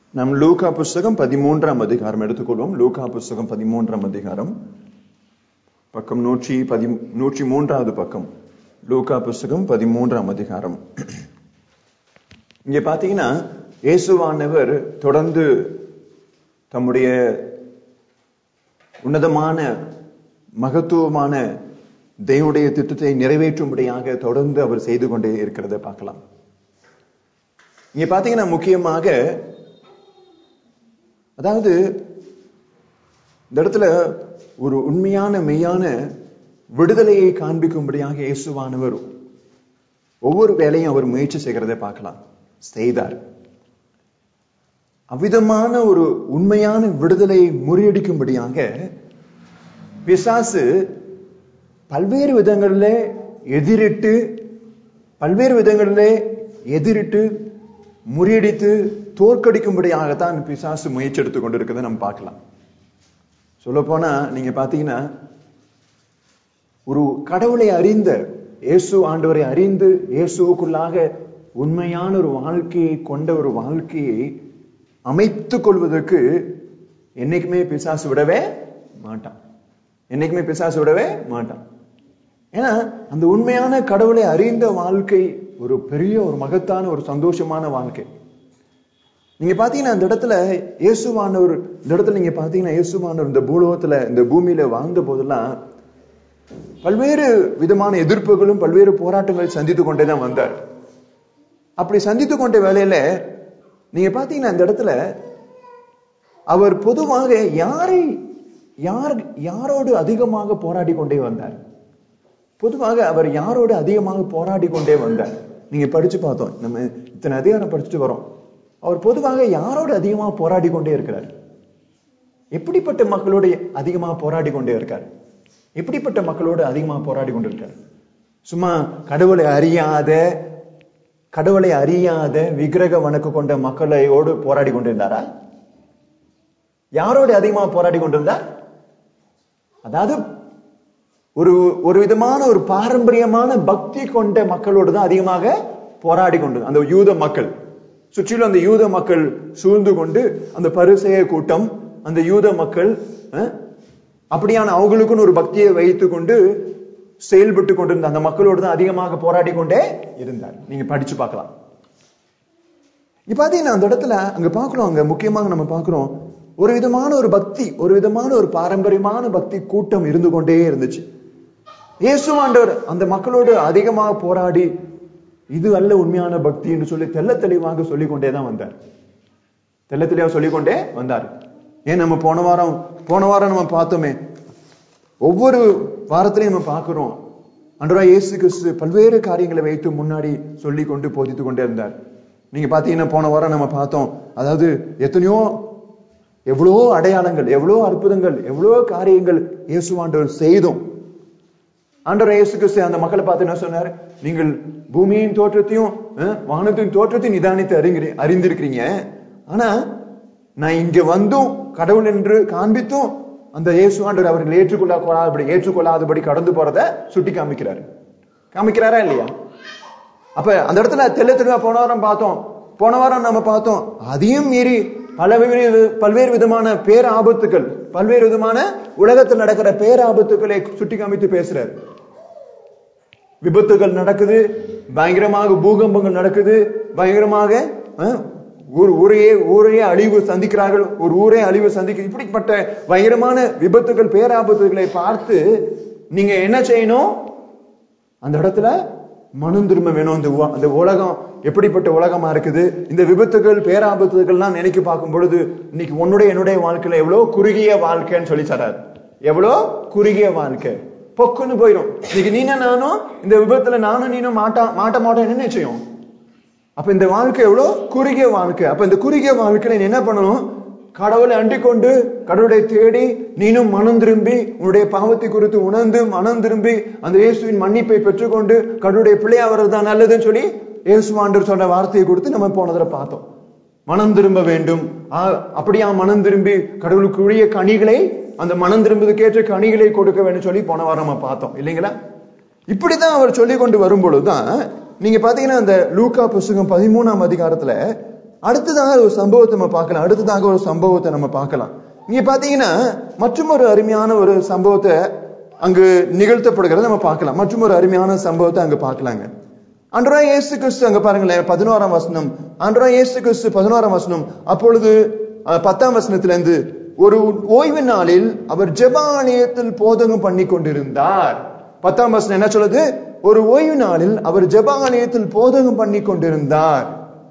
நம் லூகா புஸ்தகம் பதிமூன்றாம் அதிகாரம் எடுத்துக்கொள்வோம் லூகா புஸ்தகம் பதிமூன்றாம் அதிகாரம் பக்கம் நூற்றி பதி நூற்றி மூன்றாவது பக்கம் லூகா புஸ்தகம் பதிமூன்றாம் அதிகாரம் இங்க பாத்தீங்கன்னா இயேசுவானவர் தொடர்ந்து தம்முடைய உன்னதமான மகத்துவமான தெய்வனுடைய திட்டத்தை நிறைவேற்றும்படியாக தொடர்ந்து அவர் செய்து கொண்டே இருக்கிறத பார்க்கலாம் இங்க பாத்தீங்கன்னா முக்கியமாக அதாவது இந்த இடத்துல ஒரு உண்மையான மெய்யான விடுதலையை காண்பிக்கும்படியாக இயேசுவானவர் ஒவ்வொரு வேலையும் அவர் முயற்சி செய்கிறதை பார்க்கலாம் செய்தார் அவ்விதமான ஒரு உண்மையான விடுதலையை முறியடிக்கும்படியாக பிசாசு பல்வேறு விதங்களில் எதிரிட்டு பல்வேறு விதங்களில் எதிரிட்டு முறியடித்து தோற்கடிக்கும்படியாகத்தான் பிசாசு முயற்சி எடுத்துக் கொண்டிருக்கிறத நம்ம பார்க்கலாம் சொல்ல போனா நீங்க பாத்தீங்கன்னா ஒரு கடவுளை அறிந்த இயேசு ஆண்டவரை அறிந்து இயேசுக்குள்ளாக உண்மையான ஒரு வாழ்க்கையை கொண்ட ஒரு வாழ்க்கையை அமைத்துக் கொள்வதற்கு என்னைக்குமே பிசாசு விடவே மாட்டான் என்னைக்குமே பிசாசு விடவே மாட்டான் ஏன்னா அந்த உண்மையான கடவுளை அறிந்த வாழ்க்கை ஒரு பெரிய ஒரு மகத்தான ஒரு சந்தோஷமான வாழ்க்கை நீங்க பாத்தீங்கன்னா இந்த இடத்துல இயேசுவானவர் இந்த இடத்துல நீங்க பாத்தீங்கன்னா இயேசுவானவர் இந்த பூலோகத்துல இந்த பூமியில வாழ்ந்த போதெல்லாம் பல்வேறு விதமான எதிர்ப்புகளும் பல்வேறு போராட்டங்களை சந்தித்து கொண்டே தான் வந்தார் அப்படி சந்தித்து கொண்ட வேலையில நீங்க பாத்தீங்கன்னா இந்த இடத்துல அவர் பொதுவாக யாரை யார் யாரோடு அதிகமாக போராடி கொண்டே வந்தார் பொதுவாக அவர் யாரோடு அதிகமாக போராடி கொண்டே வந்தார் நீங்க படிச்சு பார்த்தோம் நம்ம இத்தனை அதிகாரம் படிச்சுட்டு வரோம் அவர் பொதுவாக யாரோடு அதிகமாக போராடி கொண்டே இருக்கிறார் எப்படிப்பட்ட மக்களோடு அதிகமாக போராடி கொண்டே இருக்கார் எப்படிப்பட்ட மக்களோடு அதிகமாக போராடி கொண்டிருக்கார் சும்மா கடவுளை அறியாத கடவுளை அறியாத விக்கிரக வணக்கு கொண்ட மக்களையோடு போராடி கொண்டிருந்தாரா யாரோடு அதிகமாக போராடி கொண்டிருந்தார் அதாவது ஒரு ஒரு விதமான ஒரு பாரம்பரியமான பக்தி கொண்ட மக்களோடு தான் அதிகமாக போராடி கொண்டு அந்த யூத மக்கள் சுற்றிலும் அந்த யூத மக்கள் சூழ்ந்து கொண்டு அந்த பரிசெய கூட்டம் அந்த யூத மக்கள் அப்படியான அவங்களுக்குன்னு ஒரு பக்தியை வைத்துக் கொண்டு செயல்பட்டு கொண்டிருந்த அந்த மக்களோடு தான் அதிகமாக போராடி கொண்டே இருந்தார் நீங்க படிச்சு பார்க்கலாம் இப்ப பாத்தீங்கன்னா அந்த இடத்துல அங்க பாக்குறோம் அங்க முக்கியமாக நம்ம பாக்குறோம் ஒரு விதமான ஒரு பக்தி ஒரு விதமான ஒரு பாரம்பரியமான பக்தி கூட்டம் இருந்து கொண்டே இருந்துச்சு இயேசுவாண்டவர் அந்த மக்களோடு அதிகமாக போராடி இது அல்ல உண்மையான பக்தி என்று சொல்லி தெல்ல தெளிவாக சொல்லிக் கொண்டே தான் வந்தார் தெல்ல தெளிவாக சொல்லிக்கொண்டே வந்தார் ஏன் நம்ம போன வாரம் போன வாரம் நம்ம பார்த்தோமே ஒவ்வொரு வாரத்திலையும் நம்ம பார்க்கிறோம் அன்றா இயேசு கிறிஸ்து பல்வேறு காரியங்களை வைத்து முன்னாடி சொல்லி கொண்டு போதித்து கொண்டே இருந்தார் நீங்க பாத்தீங்கன்னா போன வாரம் நம்ம பார்த்தோம் அதாவது எத்தனையோ எவ்வளோ அடையாளங்கள் எவ்வளோ அற்புதங்கள் எவ்வளோ காரியங்கள் இயேசுவாண்டவர் செய்தோம் ஆண்டவர் இயேசு கிறிஸ்து அந்த மக்களை பார்த்து என்ன சொன்னார் நீங்கள் பூமியின் தோற்றத்தையும் வானத்தின் தோற்றத்தையும் நிதானித்து அறிஞர் அறிந்திருக்கிறீங்க ஆனா நான் இங்க வந்தும் கடவுள் என்று காண்பித்தும் அந்த இயேசுவாண்டவர் அவர்கள் ஏற்றுக்கொள்ளாதபடி ஏற்றுக்கொள்ளாதபடி கடந்து போறத சுட்டி காமிக்கிறாரு காமிக்கிறாரா இல்லையா அப்ப அந்த இடத்துல தெல்ல தெளிவா போன வாரம் பார்த்தோம் போன வாரம் நம்ம பார்த்தோம் அதையும் மீறி பல்வேறு பல்வேறு விதமான பேர் ஆபத்துகள் பல்வேறு விதமான உலகத்தில் நடக்கிற பேர் ஆபத்துக்களை சுட்டி காமித்து பேசுறாரு விபத்துகள் நடக்குது பயங்கரமாக பூகம்பங்கள் நடக்குது பயங்கரமாக ஒரு ஊரையே ஊரையே அழிவு சந்திக்கிறார்கள் ஒரு ஊரே அழிவு சந்திக்க இப்படிப்பட்ட பயங்கரமான விபத்துகள் பேராபத்துகளை பார்த்து நீங்க என்ன செய்யணும் அந்த இடத்துல மனம் திரும்ப வேணும் இந்த அந்த உலகம் எப்படிப்பட்ட உலகமா இருக்குது இந்த விபத்துகள் பேராபத்துகள்லாம் நினைக்க பார்க்கும் பொழுது இன்னைக்கு உன்னுடைய என்னுடைய வாழ்க்கையில எவ்வளவு குறுகிய வாழ்க்கைன்னு சொல்லி தராரு எவ்வளோ குறுகிய வாழ்க்கை பொக்குன்னு போயிடும் இன்னைக்கு நீன நானும் இந்த விபத்துல நானும் நீனும் மாட்டா மாட்ட மாட்டோம் என்ன நிச்சயம் அப்ப இந்த வாழ்க்கை எவ்வளோ குறுகிய வாழ்க்கை அப்ப இந்த குறுகிய வாழ்க்கையில நீ என்ன பண்ணணும் கடவுளை அண்டிக் கொண்டு கடவுளை தேடி நீனும் மனம் திரும்பி உன்னுடைய பாவத்தை குறித்து உணர்ந்து மனம் திரும்பி அந்த இயேசுவின் மன்னிப்பை பெற்றுக்கொண்டு கடவுளுடைய பிள்ளையா வர்றதுதான் நல்லதுன்னு சொல்லி இயேசுவாண்டர் சொன்ன வார்த்தையை கொடுத்து நம்ம போனதுல பார்த்தோம் மனம் திரும்ப வேண்டும் அப்படியா மனம் திரும்பி கடவுளுக்கு உரிய கனிகளை அந்த மனம் திரும்புவதற்கேற்ற கனிகளை கொடுக்க வேண்டும் சொல்லி போன வாரம் நம்ம பார்த்தோம் இல்லைங்களா இப்படிதான் அவர் சொல்லி கொண்டு வரும் பொழுதுதான் நீங்க பாத்தீங்கன்னா அந்த லூக்கா புஸ்தகம் பதிமூணாம் அதிகாரத்துல அடுத்ததாக ஒரு சம்பவத்தை நம்ம பார்க்கலாம் அடுத்ததாக ஒரு சம்பவத்தை நம்ம பார்க்கலாம் நீங்க பாத்தீங்கன்னா மற்றும் ஒரு அருமையான ஒரு சம்பவத்தை அங்கு நிகழ்த்தப்படுகிறத நம்ம பார்க்கலாம் மற்றும் ஒரு அருமையான சம்பவத்தை அங்க பார்க்கலாங்க அன்றா இயேசு கிறிஸ்து அங்க பாருங்களேன் பதினோராம் வசனம் அன்றா இயேசு கிறிஸ்து பதினோராம் வசனம் அப்பொழுது அஹ், பத்தாம் வசனத்திலிருந்து ஒரு ஓய்வு நாளில் அவர் ஜெபாலயத்தில் போதகம் பண்ணி கொண்டிருந்தார் பத்தாம் வசனம் என்ன சொல்லுது ஒரு ஓய்வு நாளில் அவர் ஜெபாலயத்தில் போதகம் பண்ணி கொண்டிருந்தார்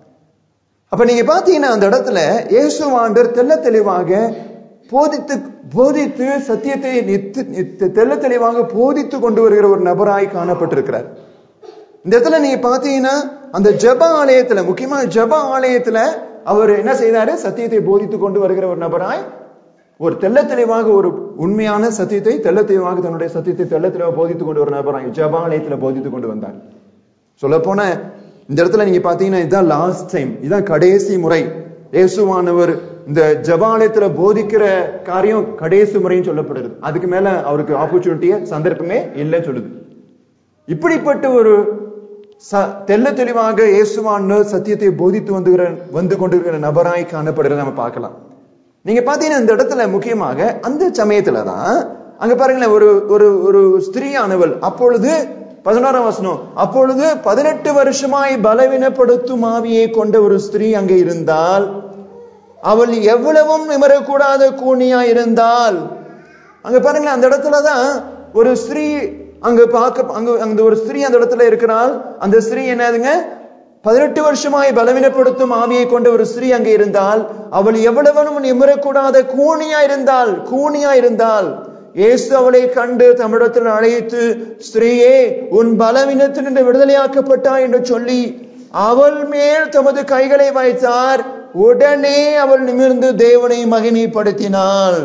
அப்ப நீங்க பாத்தீங்கன்னா அந்த இடத்துல இயேசுவாண்டர் தெள்ள தெளிவாக போதித்து போதித்து சத்தியத்தை நித்து நித்து- தெள்ள தெளிவாக போதித்து கொண்டு வருகிற ஒரு நபராய் காணப்பட்டிருக்கிறார் இந்த இடத்துல நீங்க பாத்தீங்கன்னா அந்த ஜெப ஆலயத்துல முக்கியமா ஜெப ஆலயத்துல அவர் என்ன செய்தாரு சத்தியத்தை போதித்து கொண்டு வருகிற ஒரு நபராய் ஒரு தெள்ள தெளிவாக ஒரு உண்மையான சத்தியத்தை தெள்ள தெளிவாக தன்னுடைய சத்தியத்தை தெள்ள தெளிவாக போதித்து கொண்டு ஒரு நபராய் ஜெப ஆலயத்துல போதித்து கொண்டு வந்தார் சொல்ல போன இந்த இடத்துல நீங்க பாத்தீங்கன்னா இதுதான் லாஸ்ட் டைம் இதுதான் கடைசி முறை இயேசுவானவர் இந்த ஜபாலயத்துல போதிக்கிற காரியம் கடைசி முறைன்னு சொல்லப்படுது அதுக்கு மேல அவருக்கு ஆப்பர்ச்சுனிட்டிய சந்தர்ப்பமே இல்லைன்னு சொல்லுது இப்படிப்பட்ட ஒரு ச- தெள்ள தெளிவாக இயேசுவானவர் சத்தியத்தை போதித்து வந்துகிற வந்து கொண்டிருக்கிற நபராய் காணப்படுகிறத நம்ம பார்க்கலாம் நீங்க பாத்தீங்கன்னா இந்த இடத்துல முக்கியமாக அந்த சமயத்துல தான் அங்க பாருங்களேன் ஒரு ஒரு ஒரு ஸ்திரீயானவள் அப்பொழுது பதினோராம் வசனம் அப்பொழுது பதினெட்டு வருஷமாய் பலவீனப்படுத்தும் ஆவியை கொண்ட ஒரு ஸ்திரீ அங்கே இருந்தால் அவள் எவ்வளவும் நிமரக்கூடாத கூனியா இருந்தால் அங்க பாருங்களேன் அந்த இடத்துலதான் ஒரு ஸ்திரீ அங்க பார்க்க அங்க அந்த ஒரு ஸ்திரீ அந்த இடத்துல இருக்கிறாள் அந்த ஸ்திரீ என்னதுங்க பதினெட்டு வருஷமாய் பலவீனப்படுத்தும் ஆவியை கொண்ட ஒரு ஸ்திரீ அங்கே இருந்தால் அவள் எவ்வளவனும் நிமிரக்கூடாத கூனியா இருந்தால் கூனியா இருந்தால் இயேசு அவளை கண்டு தமிழத்தில் அழைத்து ஸ்திரீயே உன் பலவீனத்தினின்று விடுதலையாக்கப்பட்டாய் என்று சொல்லி அவள் மேல் தமது கைகளை வைத்தார் உடனே அவள் நிமிர்ந்து தேவனை மகிமைப்படுத்தினாள்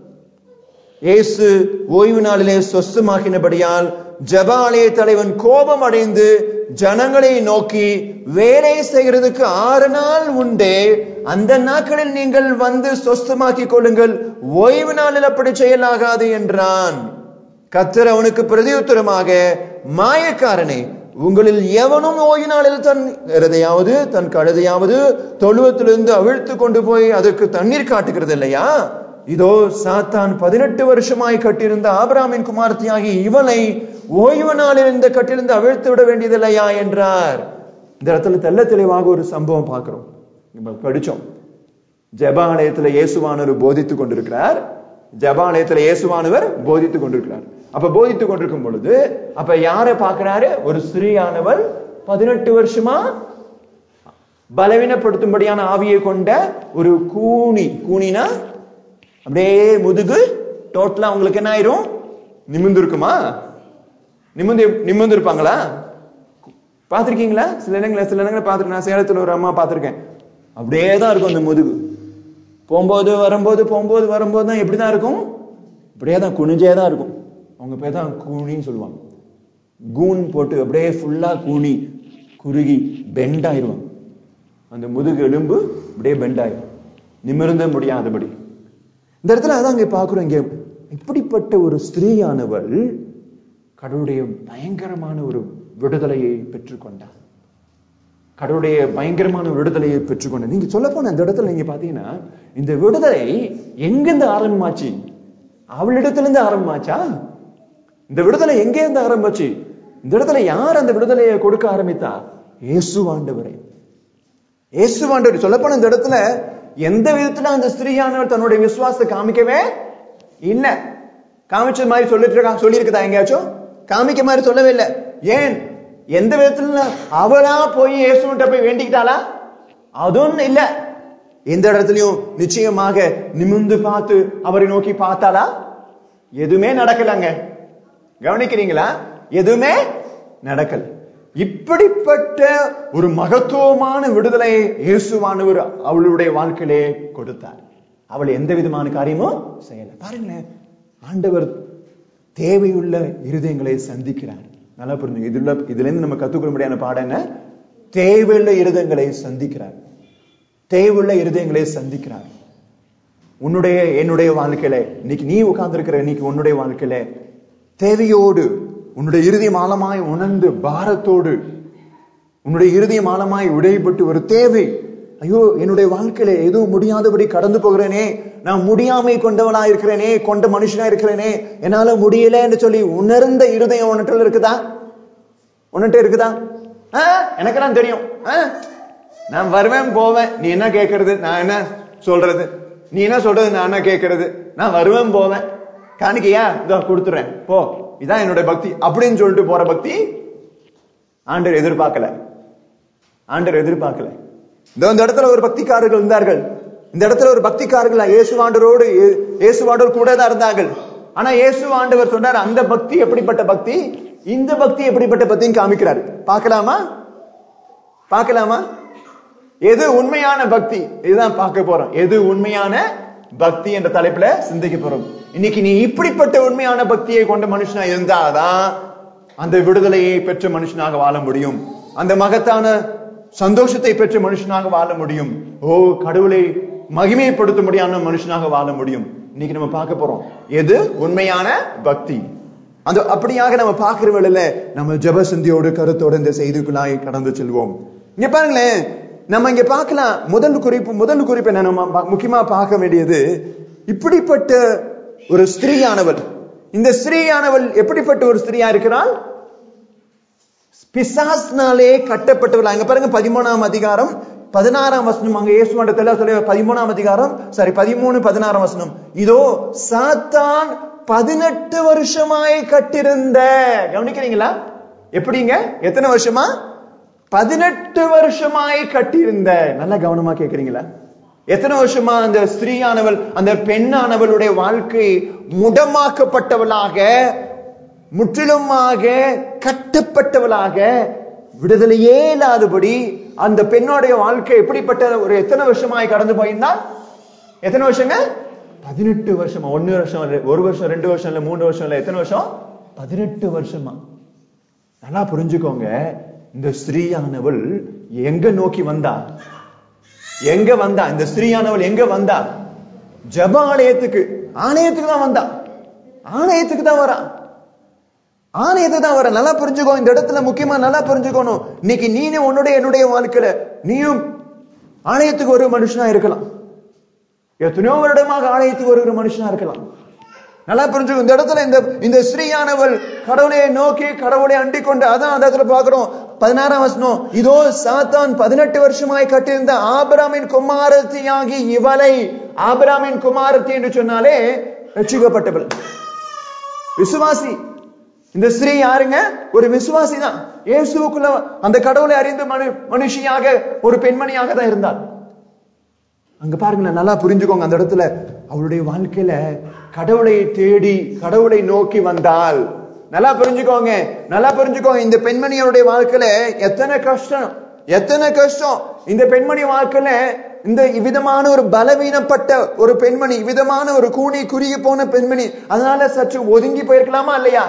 இயேசு ஓய்வு நாளிலே சொஸ்தமாக்கினபடியால் ஜபாலய தலைவன் கோபம் அடைந்து ஜனங்களை நோக்கி வேலை செய்கிறதுக்கு ஆறு நாள் உண்டே அந்த நாட்களில் நீங்கள் வந்து சொஸ்தமாக்கிக் கொள்ளுங்கள் ஓய்வு நாளில் அப்படி செய்யலாகாது என்றான் கத்தர் அவனுக்கு பிரதியுத்தரமாக மாயக்காரனே உங்களில் எவனும் ஓய்வு நாளில் தன் எருதையாவது தன் கழுதையாவது தொழுவத்திலிருந்து அவிழ்த்து கொண்டு போய் அதற்கு தண்ணீர் காட்டுகிறது இல்லையா இதோ சாத்தான் பதினெட்டு வருஷமாய் கட்டியிருந்த ஆபிராமின் குமார்த்தியாகி இவளை ஓய்வு நாளில் இந்த கட்டிலிருந்து அவிழ்த்து விட வேண்டியதில்லையா என்றார் இந்த இடத்துல தெள்ள தெளிவாக ஒரு சம்பவம் பார்க்கிறோம் நம்ம படிச்சோம் ஜெபாலயத்துல இயேசுவானவர் போதித்துக் கொண்டிருக்கிறார் ஜெபாலயத்துல இயேசுவானவர் போதித்துக் கொண்டிருக்கிறார் அப்ப போதித்துக் கொண்டிருக்கும் பொழுது அப்ப யாரை பார்க்கிறாரு ஒரு ஸ்திரீயானவள் பதினெட்டு வருஷமா பலவீனப்படுத்தும்படியான ஆவியை கொண்ட ஒரு கூனி கூனினா அப்படியே முதுகு டோட்டலா உங்களுக்கு என்ன ஆயிரும் நிமிர்ந்து இருக்குமா நிமிர்ந்து நிமிர்ந்து இருப்பாங்களா பாத்திருக்கீங்களா சில இடங்கள சில இடங்களை பார்த்திருக்கேன் நான் சேலத்துல ஒரு அம்மா பார்த்திருக்கேன் அப்படியே தான் இருக்கும் அந்த முதுகு போகும்போது வரும்போது போகும்போது வரும்போது தான் எப்படிதான் இருக்கும் இப்படியே தான் குனிஞ்சே தான் இருக்கும் அவங்க பேர் தான் கூனின்னு சொல்லுவாங்க கூன் போட்டு அப்படியே ஃபுல்லா கூனி குறுகி பெண்ட் ஆயிருவாங்க அந்த முதுகு எலும்பு அப்படியே பெண்ட் ஆயிரும் நிமிர்ந்த முடியாதபடி இந்த இடத்துல அதான் இங்க பாக்குறோம் இங்க இப்படிப்பட்ட ஒரு ஸ்திரீயானவள் கடவுளுடைய பயங்கரமான ஒரு விடுதலையை பெற்றுக்கொண்டார் கடவுளுடைய பயங்கரமான விடுதலையை பெற்றுக்கொண்டார் நீங்க சொல்ல போன இந்த இடத்துல நீங்க பாத்தீங்கன்னா இந்த விடுதலை எங்கிருந்து ஆரம்பமாச்சு அவளிடத்திலிருந்து ஆரம்பமாச்சா இந்த விடுதலை எங்கே இருந்து ஆரம்பிச்சு இந்த இடத்துல யார் அந்த விடுதலையை கொடுக்க ஆரம்பித்தா இயேசுவாண்டவரை இயேசுவாண்டவர் சொல்லப்போன இந்த இடத்துல எந்த விதத்துல அந்த ஸ்திரீயானவர் தன்னுடைய விசுவாசத்தை காமிக்கவே இல்ல காமிச்சது மாதிரி சொல்லிட்டு இருக்கா சொல்லி இருக்குதா எங்கேயாச்சும் காமிக்க மாதிரி சொல்லவே இல்லை ஏன் எந்த விதத்துல அவளா போய் இயேசுகிட்ட போய் வேண்டிக்கிட்டாளா அதுவும் இல்ல எந்த இடத்துலயும் நிச்சயமாக நிமிர்ந்து பார்த்து அவரை நோக்கி பார்த்தாளா எதுவுமே நடக்கலங்க கவனிக்கிறீங்களா எதுவுமே நடக்கல இப்படிப்பட்ட ஒரு மகத்துவமான விடுதலையை இயேசுவானவர் அவளுடைய வாழ்க்கையிலே கொடுத்தார் அவள் எந்த விதமான காரியமும் செய்யல பாருங்களேன் ஆண்டவர் தேவையுள்ள இருதயங்களை சந்திக்கிறார் நல்லா புரிஞ்சுங்க இதுல இதுல இருந்து நம்ம கத்துக்கொள்ள முடியாத பாடம் என்ன தேவையுள்ள இருதயங்களை சந்திக்கிறார் தேவையுள்ள இருதயங்களை சந்திக்கிறார் உன்னுடைய என்னுடைய வாழ்க்கையில இன்னைக்கு நீ உட்கார்ந்திருக்கிற இன்னைக்கு உன்னுடைய வாழ்க்கையில தேவையோடு உன்னுடைய இருதயம் ஆழமாய் உணர்ந்து பாரத்தோடு உன்னுடைய இருதயம் ஆழமாய் உடைபட்டு ஒரு தேவை ஐயோ என்னுடைய வாழ்க்கையில எதுவும் முடியாதபடி கடந்து போகிறேனே நான் முடியாமை கொண்டவனா இருக்கிறேனே கொண்ட மனுஷனா இருக்கிறேனே என்னால முடியலன்னு சொல்லி உணர்ந்த இருதயம் உன்னிட்ட இருக்குதா உன்னிட்ட இருக்குதா ஆ, எனக்கெல்லாம் தெரியும் ஆ, நான் வருவேன் போவேன் நீ என்ன கேட்கறது நான் என்ன சொல்றது நீ என்ன சொல்றது நான் என்ன கேட்கறது நான் வருவேன் போவேன் காணிக்கையா இதோ கொடுத்துறேன் போ இதான் என்னுடைய பக்தி அப்படின்னு சொல்லிட்டு போற பக்தி ஆண்டர் எதிர்பார்க்கல ஆண்டர் எதிர்பார்க்கல இதோ இந்த இடத்துல ஒரு பக்திக்காரர்கள் இருந்தார்கள் இந்த இடத்துல ஒரு பக்திக்காரர்கள் இயேசு ஆண்டரோடு இயே- இயேசு ஆண்டவர் கூட தான் இருந்தார்கள் ஆனா இயேசு ஆண்டவர் சொன்னார் அந்த பக்தி எப்படிப்பட்ட பக்தி இந்த பக்தி எப்படிப்பட்ட பக்தின்னு காமிக்கிறாரு பார்க்கலாமா பார்க்கலாமா எது உண்மையான பக்தி இதுதான் பார்க்க போறோம் எது உண்மையான பக்தி என்ற தலைப்புல சிந்திக்க போறோம் இன்னைக்கு நீ இப்படிப்பட்ட உண்மையான பக்தியை கொண்ட மனுஷனா இருந்தாதான் அந்த விடுதலையை பெற்ற மனுஷனாக வாழ முடியும் அந்த மகத்தான சந்தோஷத்தை பெற்ற மனுஷனாக வாழ முடியும் ஓ கடவுளை மகிமைப்படுத்த முடியாத மனுஷனாக வாழ முடியும் இன்னைக்கு நம்ம பார்க்க போறோம் எது உண்மையான பக்தி அந்த அப்படியாக நம்ம பார்க்கிற வேளையில நம்ம ஜெப சிந்தியோடு கருத்தோடு இந்த செய்திக்குள்ளாய் கடந்து செல்வோம் இங்க பாருங்களேன் நம்ம இங்க பார்க்கலாம் முதல் குறிப்பு முதல் குறிப்பு என்ன நம்ம பா- முக்கியமா பார்க்க வேண்டியது இப்படிப்பட்ட ஒரு ஸ்திரீயானவள் இந்த ஸ்திரீயானவள் எப்படிப்பட்ட ஒரு ஸ்திரீயா இருக்கிறாள் பிசாஸ்னாலே கட்டப்பட்டவள் அங்க பாருங்க பதிமூணாம் அதிகாரம் பதினாறாம் வசனம் அங்க இயேசுமண்டத்துல சொல்லி பதிமூணாம் அதிகாரம் சாரி பதிமூணு பதினாறாம் வசனம் இதோ சாத்தான் பதினெட்டு வருஷமாய் கட்டிருந்த கவனிக்கிறீங்களா எப்படிங்க எத்தனை வருஷமா பதினெட்டு வருஷமாய் கட்டியிருந்த நல்லா கவனமா கேக்குறீங்களா எத்தனை வருஷமா அந்த ஸ்திரீயானவள் அந்த பெண்ணானவளுடைய வாழ்க்கை முடமாக்கப்பட்டவளாக முற்றிலுமாக கட்டப்பட்டவளாக விடுதலையே இல்லாதபடி அந்த பெண்ணுடைய வாழ்க்கை எப்படிப்பட்ட ஒரு எத்தனை வருஷமாய் கடந்து போயிருந்தால் எத்தனை வருஷங்க பதினெட்டு வருஷமா ஒன்னு வருஷம் இல்ல ஒரு வருஷம் ரெண்டு வருஷம் இல்ல மூணு வருஷம் இல்ல எத்தனை வருஷம் பதினெட்டு வருஷமா நல்லா புரிஞ்சுக்கோங்க இந்த ஸ்திரீயானவள் எங்க நோக்கி வந்தா எங்க வந்தா இந்த ஸ்திரீயானவள் எங்க வந்தா ஜப ஆலயத்துக்கு ஆலயத்துக்கு தான் வந்தா ஆலயத்துக்கு தான் வரா ஆலயத்துக்கு தான் வர நல்லா புரிஞ்சுக்கோ இந்த இடத்துல முக்கியமா நல்லா புரிஞ்சுக்கணும் இன்னைக்கு நீனும் உன்னுடைய என்னுடைய வாழ்க்கையில நீயும் ஆலயத்துக்கு ஒரு மனுஷனா இருக்கலாம் எத்தனையோ வருடமாக ஆலயத்துக்கு வருகிற மனுஷனா இருக்கலாம் நல்லா புரிஞ்சுக்கோ இந்த இடத்துல இந்த இந்த ஸ்ரீயானவள் கடவுளை நோக்கி கடவுளை அண்டிக் கொண்டு அதான் அந்த இடத்துல பாக்குறோம் பதினாறாம் வசனம் இதோ சாத்தான் பதினெட்டு வருஷமாய் கட்டியிருந்த ஆபிராமின் குமாரத்தியாகி இவளை ஆபிராமின் குமாரத்தி என்று சொன்னாலே ரட்சிக்கப்பட்டவள் விசுவாசி இந்த ஸ்திரீ யாருங்க ஒரு விசுவாசி தான் இயேசுக்குள்ள அந்த கடவுளை அறிந்து மனு மனுஷியாக ஒரு பெண்மணியாக தான் இருந்தாள் அங்க பாருங்களேன் நல்லா புரிஞ்சுக்கோங்க அந்த இடத்துல அவளுடைய வாழ்க்கையில கடவுளை தேடி கடவுளை நோக்கி வந்தாள் நல்லா புரிஞ்சுக்கோங்க நல்லா புரிஞ்சுக்கோங்க இந்த பெண்மணியோடைய வாழ்க்கையில எத்தனை கஷ்டம் எத்தனை கஷ்டம் இந்த பெண்மணி வாழ்க்கையில இந்த விதமான ஒரு பலவீனப்பட்ட ஒரு பெண்மணி விதமான ஒரு கூனி குறுகி போன பெண்மணி அதனால சற்று ஒதுங்கி போயிருக்கலாமா இல்லையா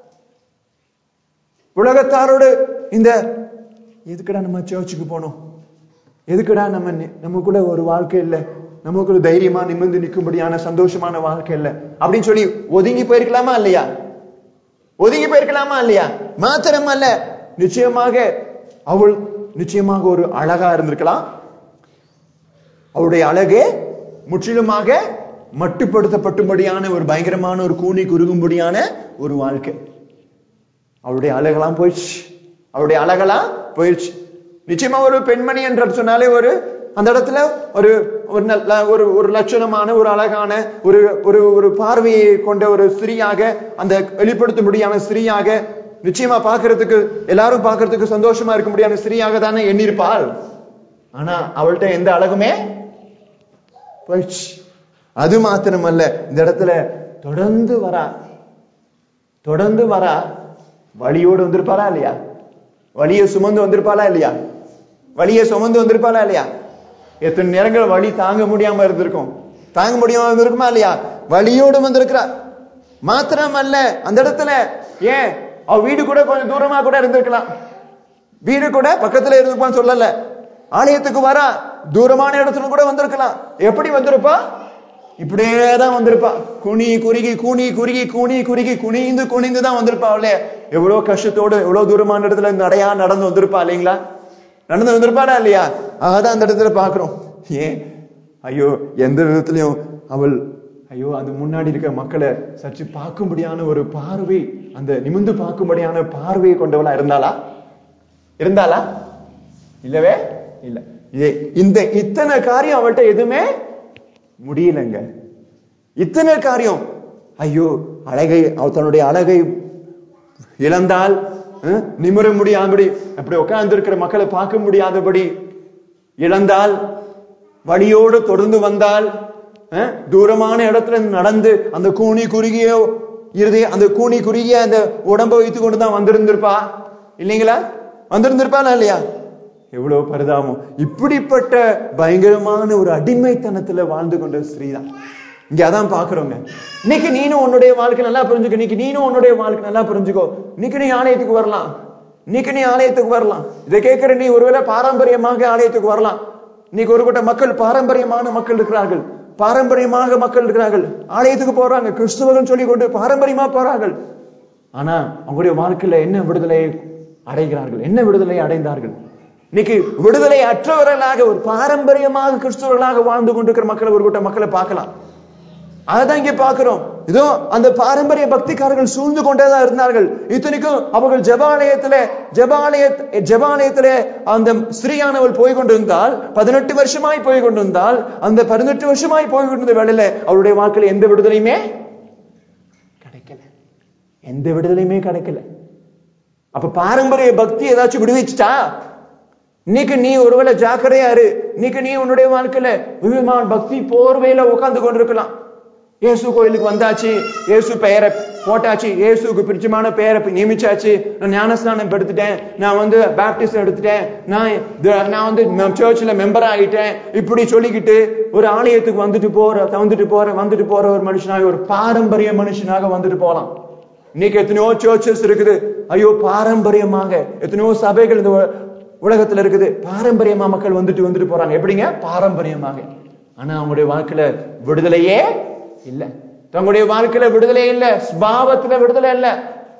உலகத்தாரோடு இந்த எதுக்குடா நம்ம சர்ச்சுக்கு போனோம் எதுக்குடா நம்ம நி- நமக்குள்ள ஒரு வாழ்க்கை இல்ல நமக்குள்ள தைரியமா நிமிர்ந்து நிற்கும்படியான சந்தோஷமான வாழ்க்கை இல்ல அப்படின்னு சொல்லி ஒதுங்கி போயிருக்கலாமா இல்லையா ஒதுங்கி போயிருக்கலாமா இல்லையா மாத்திரம் அல்ல நிச்சயமாக அவள் நிச்சயமாக ஒரு அழகா இருந்திருக்கலாம் அவளுடைய அழகே முற்றிலுமாக மட்டுப்படுத்தப்பட்டும்படியான ஒரு பயங்கரமான ஒரு கூனி குறுகும்படியான ஒரு வாழ்க்கை அவளுடைய அழகெல்லாம் போயிடுச்சு அவளுடைய அழகெல்லாம் போயிடுச்சு நிச்சயமா ஒரு பெண்மணி என்று சொன்னாலே ஒரு அந்த இடத்துல ஒரு ஒரு நல்ல ஒரு ஒரு லட்சணமான ஒரு அழகான ஒரு ஒரு ஒரு பார்வையை கொண்ட ஒரு ஸ்திரீயாக அந்த வெளிப்படுத்த முடியாத ஸ்திரீயாக நிச்சயமா பார்க்கிறதுக்கு எல்லாரும் பார்க்கிறதுக்கு சந்தோஷமா இருக்க முடியாத ஸ்திரீயாக தானே எண்ணிருப்பாள் ஆனா அவள்கிட்ட எந்த அழகுமே போயிடுச்சு அது மாத்திரமல்ல இந்த இடத்துல தொடர்ந்து வரா தொடர்ந்து வரா வழியோடு வந்திருப்பாளா இல்லையா வழியை சுமந்து வந்திருப்பாளா இல்லையா வழியை சுமந்து வந்திருப்பாளா இல்லையா எத்தனை நேரங்கள் வழி தாங்க முடியாம இருந்திருக்கும் தாங்க முடியாம இருந்திருக்குமா இல்லையா வழியோடு வந்திருக்கிறா மாத்திரமல்ல அந்த இடத்துல ஏன் அவ வீடு கூட கொஞ்சம் தூரமா கூட இருந்திருக்கலாம் வீடு கூட பக்கத்துல இருந்திருப்பான்னு சொல்லல ஆலயத்துக்கு வரா தூரமான இடத்துல கூட வந்திருக்கலாம் எப்படி வந்திருப்பா இப்படியே தான் வந்திருப்பா குனி குறுகி கூனி குறுகி கூனி குறுகி குனிந்து குனிந்து தான் வந்திருப்பா அவளே எவ்வளவு கஷ்டத்தோடு எவ்வளவு தூரமான இடத்துல நடையா நடந்து வந்திருப்பா இல்லைங்களா நடந்து வந்திருப்பாரா இல்லையா அதான் அந்த இடத்துல பாக்குறோம் ஏன் ஐயோ எந்த விதத்திலையும் அவள் ஐயோ அந்த முன்னாடி இருக்க மக்களை சற்று பார்க்கும்படியான ஒரு பார்வை அந்த நிமிந்து பார்க்கும்படியான பார்வையை கொண்டவளா இருந்தாளா இருந்தாளா இல்லவே இல்ல இதே இந்த இத்தனை காரியம் அவள்கிட்ட எதுவுமே முடியலங்க இத்தனை காரியம் ஐயோ அழகை அவ தன்னுடைய அழகை இழந்தால் அஹ், நிமிர முடியாதபடி அப்படி உட்கார்ந்து இருக்கிற மக்களை பார்க்க முடியாதபடி இழந்தால் வழியோடு தொடர்ந்து வந்தால் அஹ், தூரமான இடத்துல இருந்து நடந்து அந்த கூனி குறுகிய இருதய அந்த கூனி குறுகிய அந்த உடம்ப வைத்து கொண்டு தான் வந்திருந்திருப்பா இல்லைங்களா வந்திருந்திருப்பாளா இல்லையா எவ்வளவு பரிதாபம் இப்படிப்பட்ட பயங்கரமான ஒரு அடிமைத்தனத்துல வாழ்ந்து கொண்ட ஸ்ரீதான் இங்க அதான் பாக்குறோங்க இன்னைக்கு நீனும் உன்னுடைய வாழ்க்கை நல்லா புரிஞ்சுக்கோ இன்னைக்கு நீனும் உன்னுடைய வாழ்க்கை நல்லா புரிஞ்சுக்கோ இன்னைக்கு நீ ஆலயத்துக்கு வரலாம் இன்னைக்கு நீ ஆலயத்துக்கு வரலாம் இதை கேட்கிற நீ ஒருவேளை பாரம்பரியமாக ஆலயத்துக்கு வரலாம் இன்னைக்கு ஒரு கூட்ட மக்கள் பாரம்பரியமான மக்கள் இருக்கிறார்கள் பாரம்பரியமாக மக்கள் இருக்கிறார்கள் ஆலயத்துக்கு போறாங்க கிறிஸ்துவர்கள் சொல்லி கொண்டு பாரம்பரியமா போறார்கள் ஆனா அவங்களுடைய வாழ்க்கையில என்ன விடுதலை அடைகிறார்கள் என்ன விடுதலை அடைந்தார்கள் இன்னைக்கு விடுதலை அற்றவர்களாக ஒரு பாரம்பரியமாக கிறிஸ்துவர்களாக வாழ்ந்து கொண்டிருக்கிற மக்களை ஒரு கூட்ட மக்களை பார்க்கலாம் அதான் இங்க பாக்குறோம் இதோ அந்த பாரம்பரிய பக்திக்காரர்கள் சூழ்ந்து கொண்டேதான் இருந்தார்கள் இத்தனைக்கும் அவர்கள் ஜபாலயத்துல ஜபாலய ஜபாலயத்திலே அந்த ஸ்திரீயானவள் போய் கொண்டிருந்தால் பதினெட்டு வருஷமாய் போய் கொண்டிருந்தால் அந்த பதினெட்டு வருஷமாய் போய் கொண்டிருந்த வேளையில அவருடைய வாழ்க்கையில எந்த விடுதலையுமே கிடைக்கல எந்த விடுதலையுமே கிடைக்கல அப்ப பாரம்பரிய பக்தி ஏதாச்சும் விடுவிச்சுட்டா இன்னைக்கு நீ ஒருவேளை ஜாக்கிரதையா இரு இன்னைக்கு நீ உன்னுடைய வாழ்க்கையில விதமான பக்தி போர்வையில உட்கார்ந்து கொண்டிருக்கலாம் இயேசு கோயிலுக்கு வந்தாச்சு இயேசு பெயரை போட்டாச்சு இயேசுக்கு பிடிச்சமான பெயரை நியமிச்சாச்சு நான் ஞானஸ்நானம் எடுத்துட்டேன் நான் வந்து பேப்டிஸ்ட் எடுத்துட்டேன் நான் இது- நான் வந்து சர்ச்சில் மெம்பர் ஆகிட்டேன் இப்படி சொல்லிக்கிட்டு ஒரு ஆலயத்துக்கு வந்துட்டு போற வந்துட்டு போற வந்துட்டு போற ஒரு மனுஷனாக ஒரு பாரம்பரிய மனுஷனாக வந்துட்டு போலாம் இன்னைக்கு எத்தனையோ சர்ச்சஸ் இருக்குது ஐயோ பாரம்பரியமாக எத்தனையோ சபைகள் இந்த உ- உலகத்துல இருக்குது பாரம்பரியமா மக்கள் வந்துட்டு வந்துட்டு போறாங்க எப்படிங்க பாரம்பரியமாக ஆனா அவங்களுடைய வாழ்க்கையில விடுதலையே இல்ல தங்களுடைய வாழ்க்கையில விடுதலை இல்ல ஸ்பாவத்துல விடுதலை இல்ல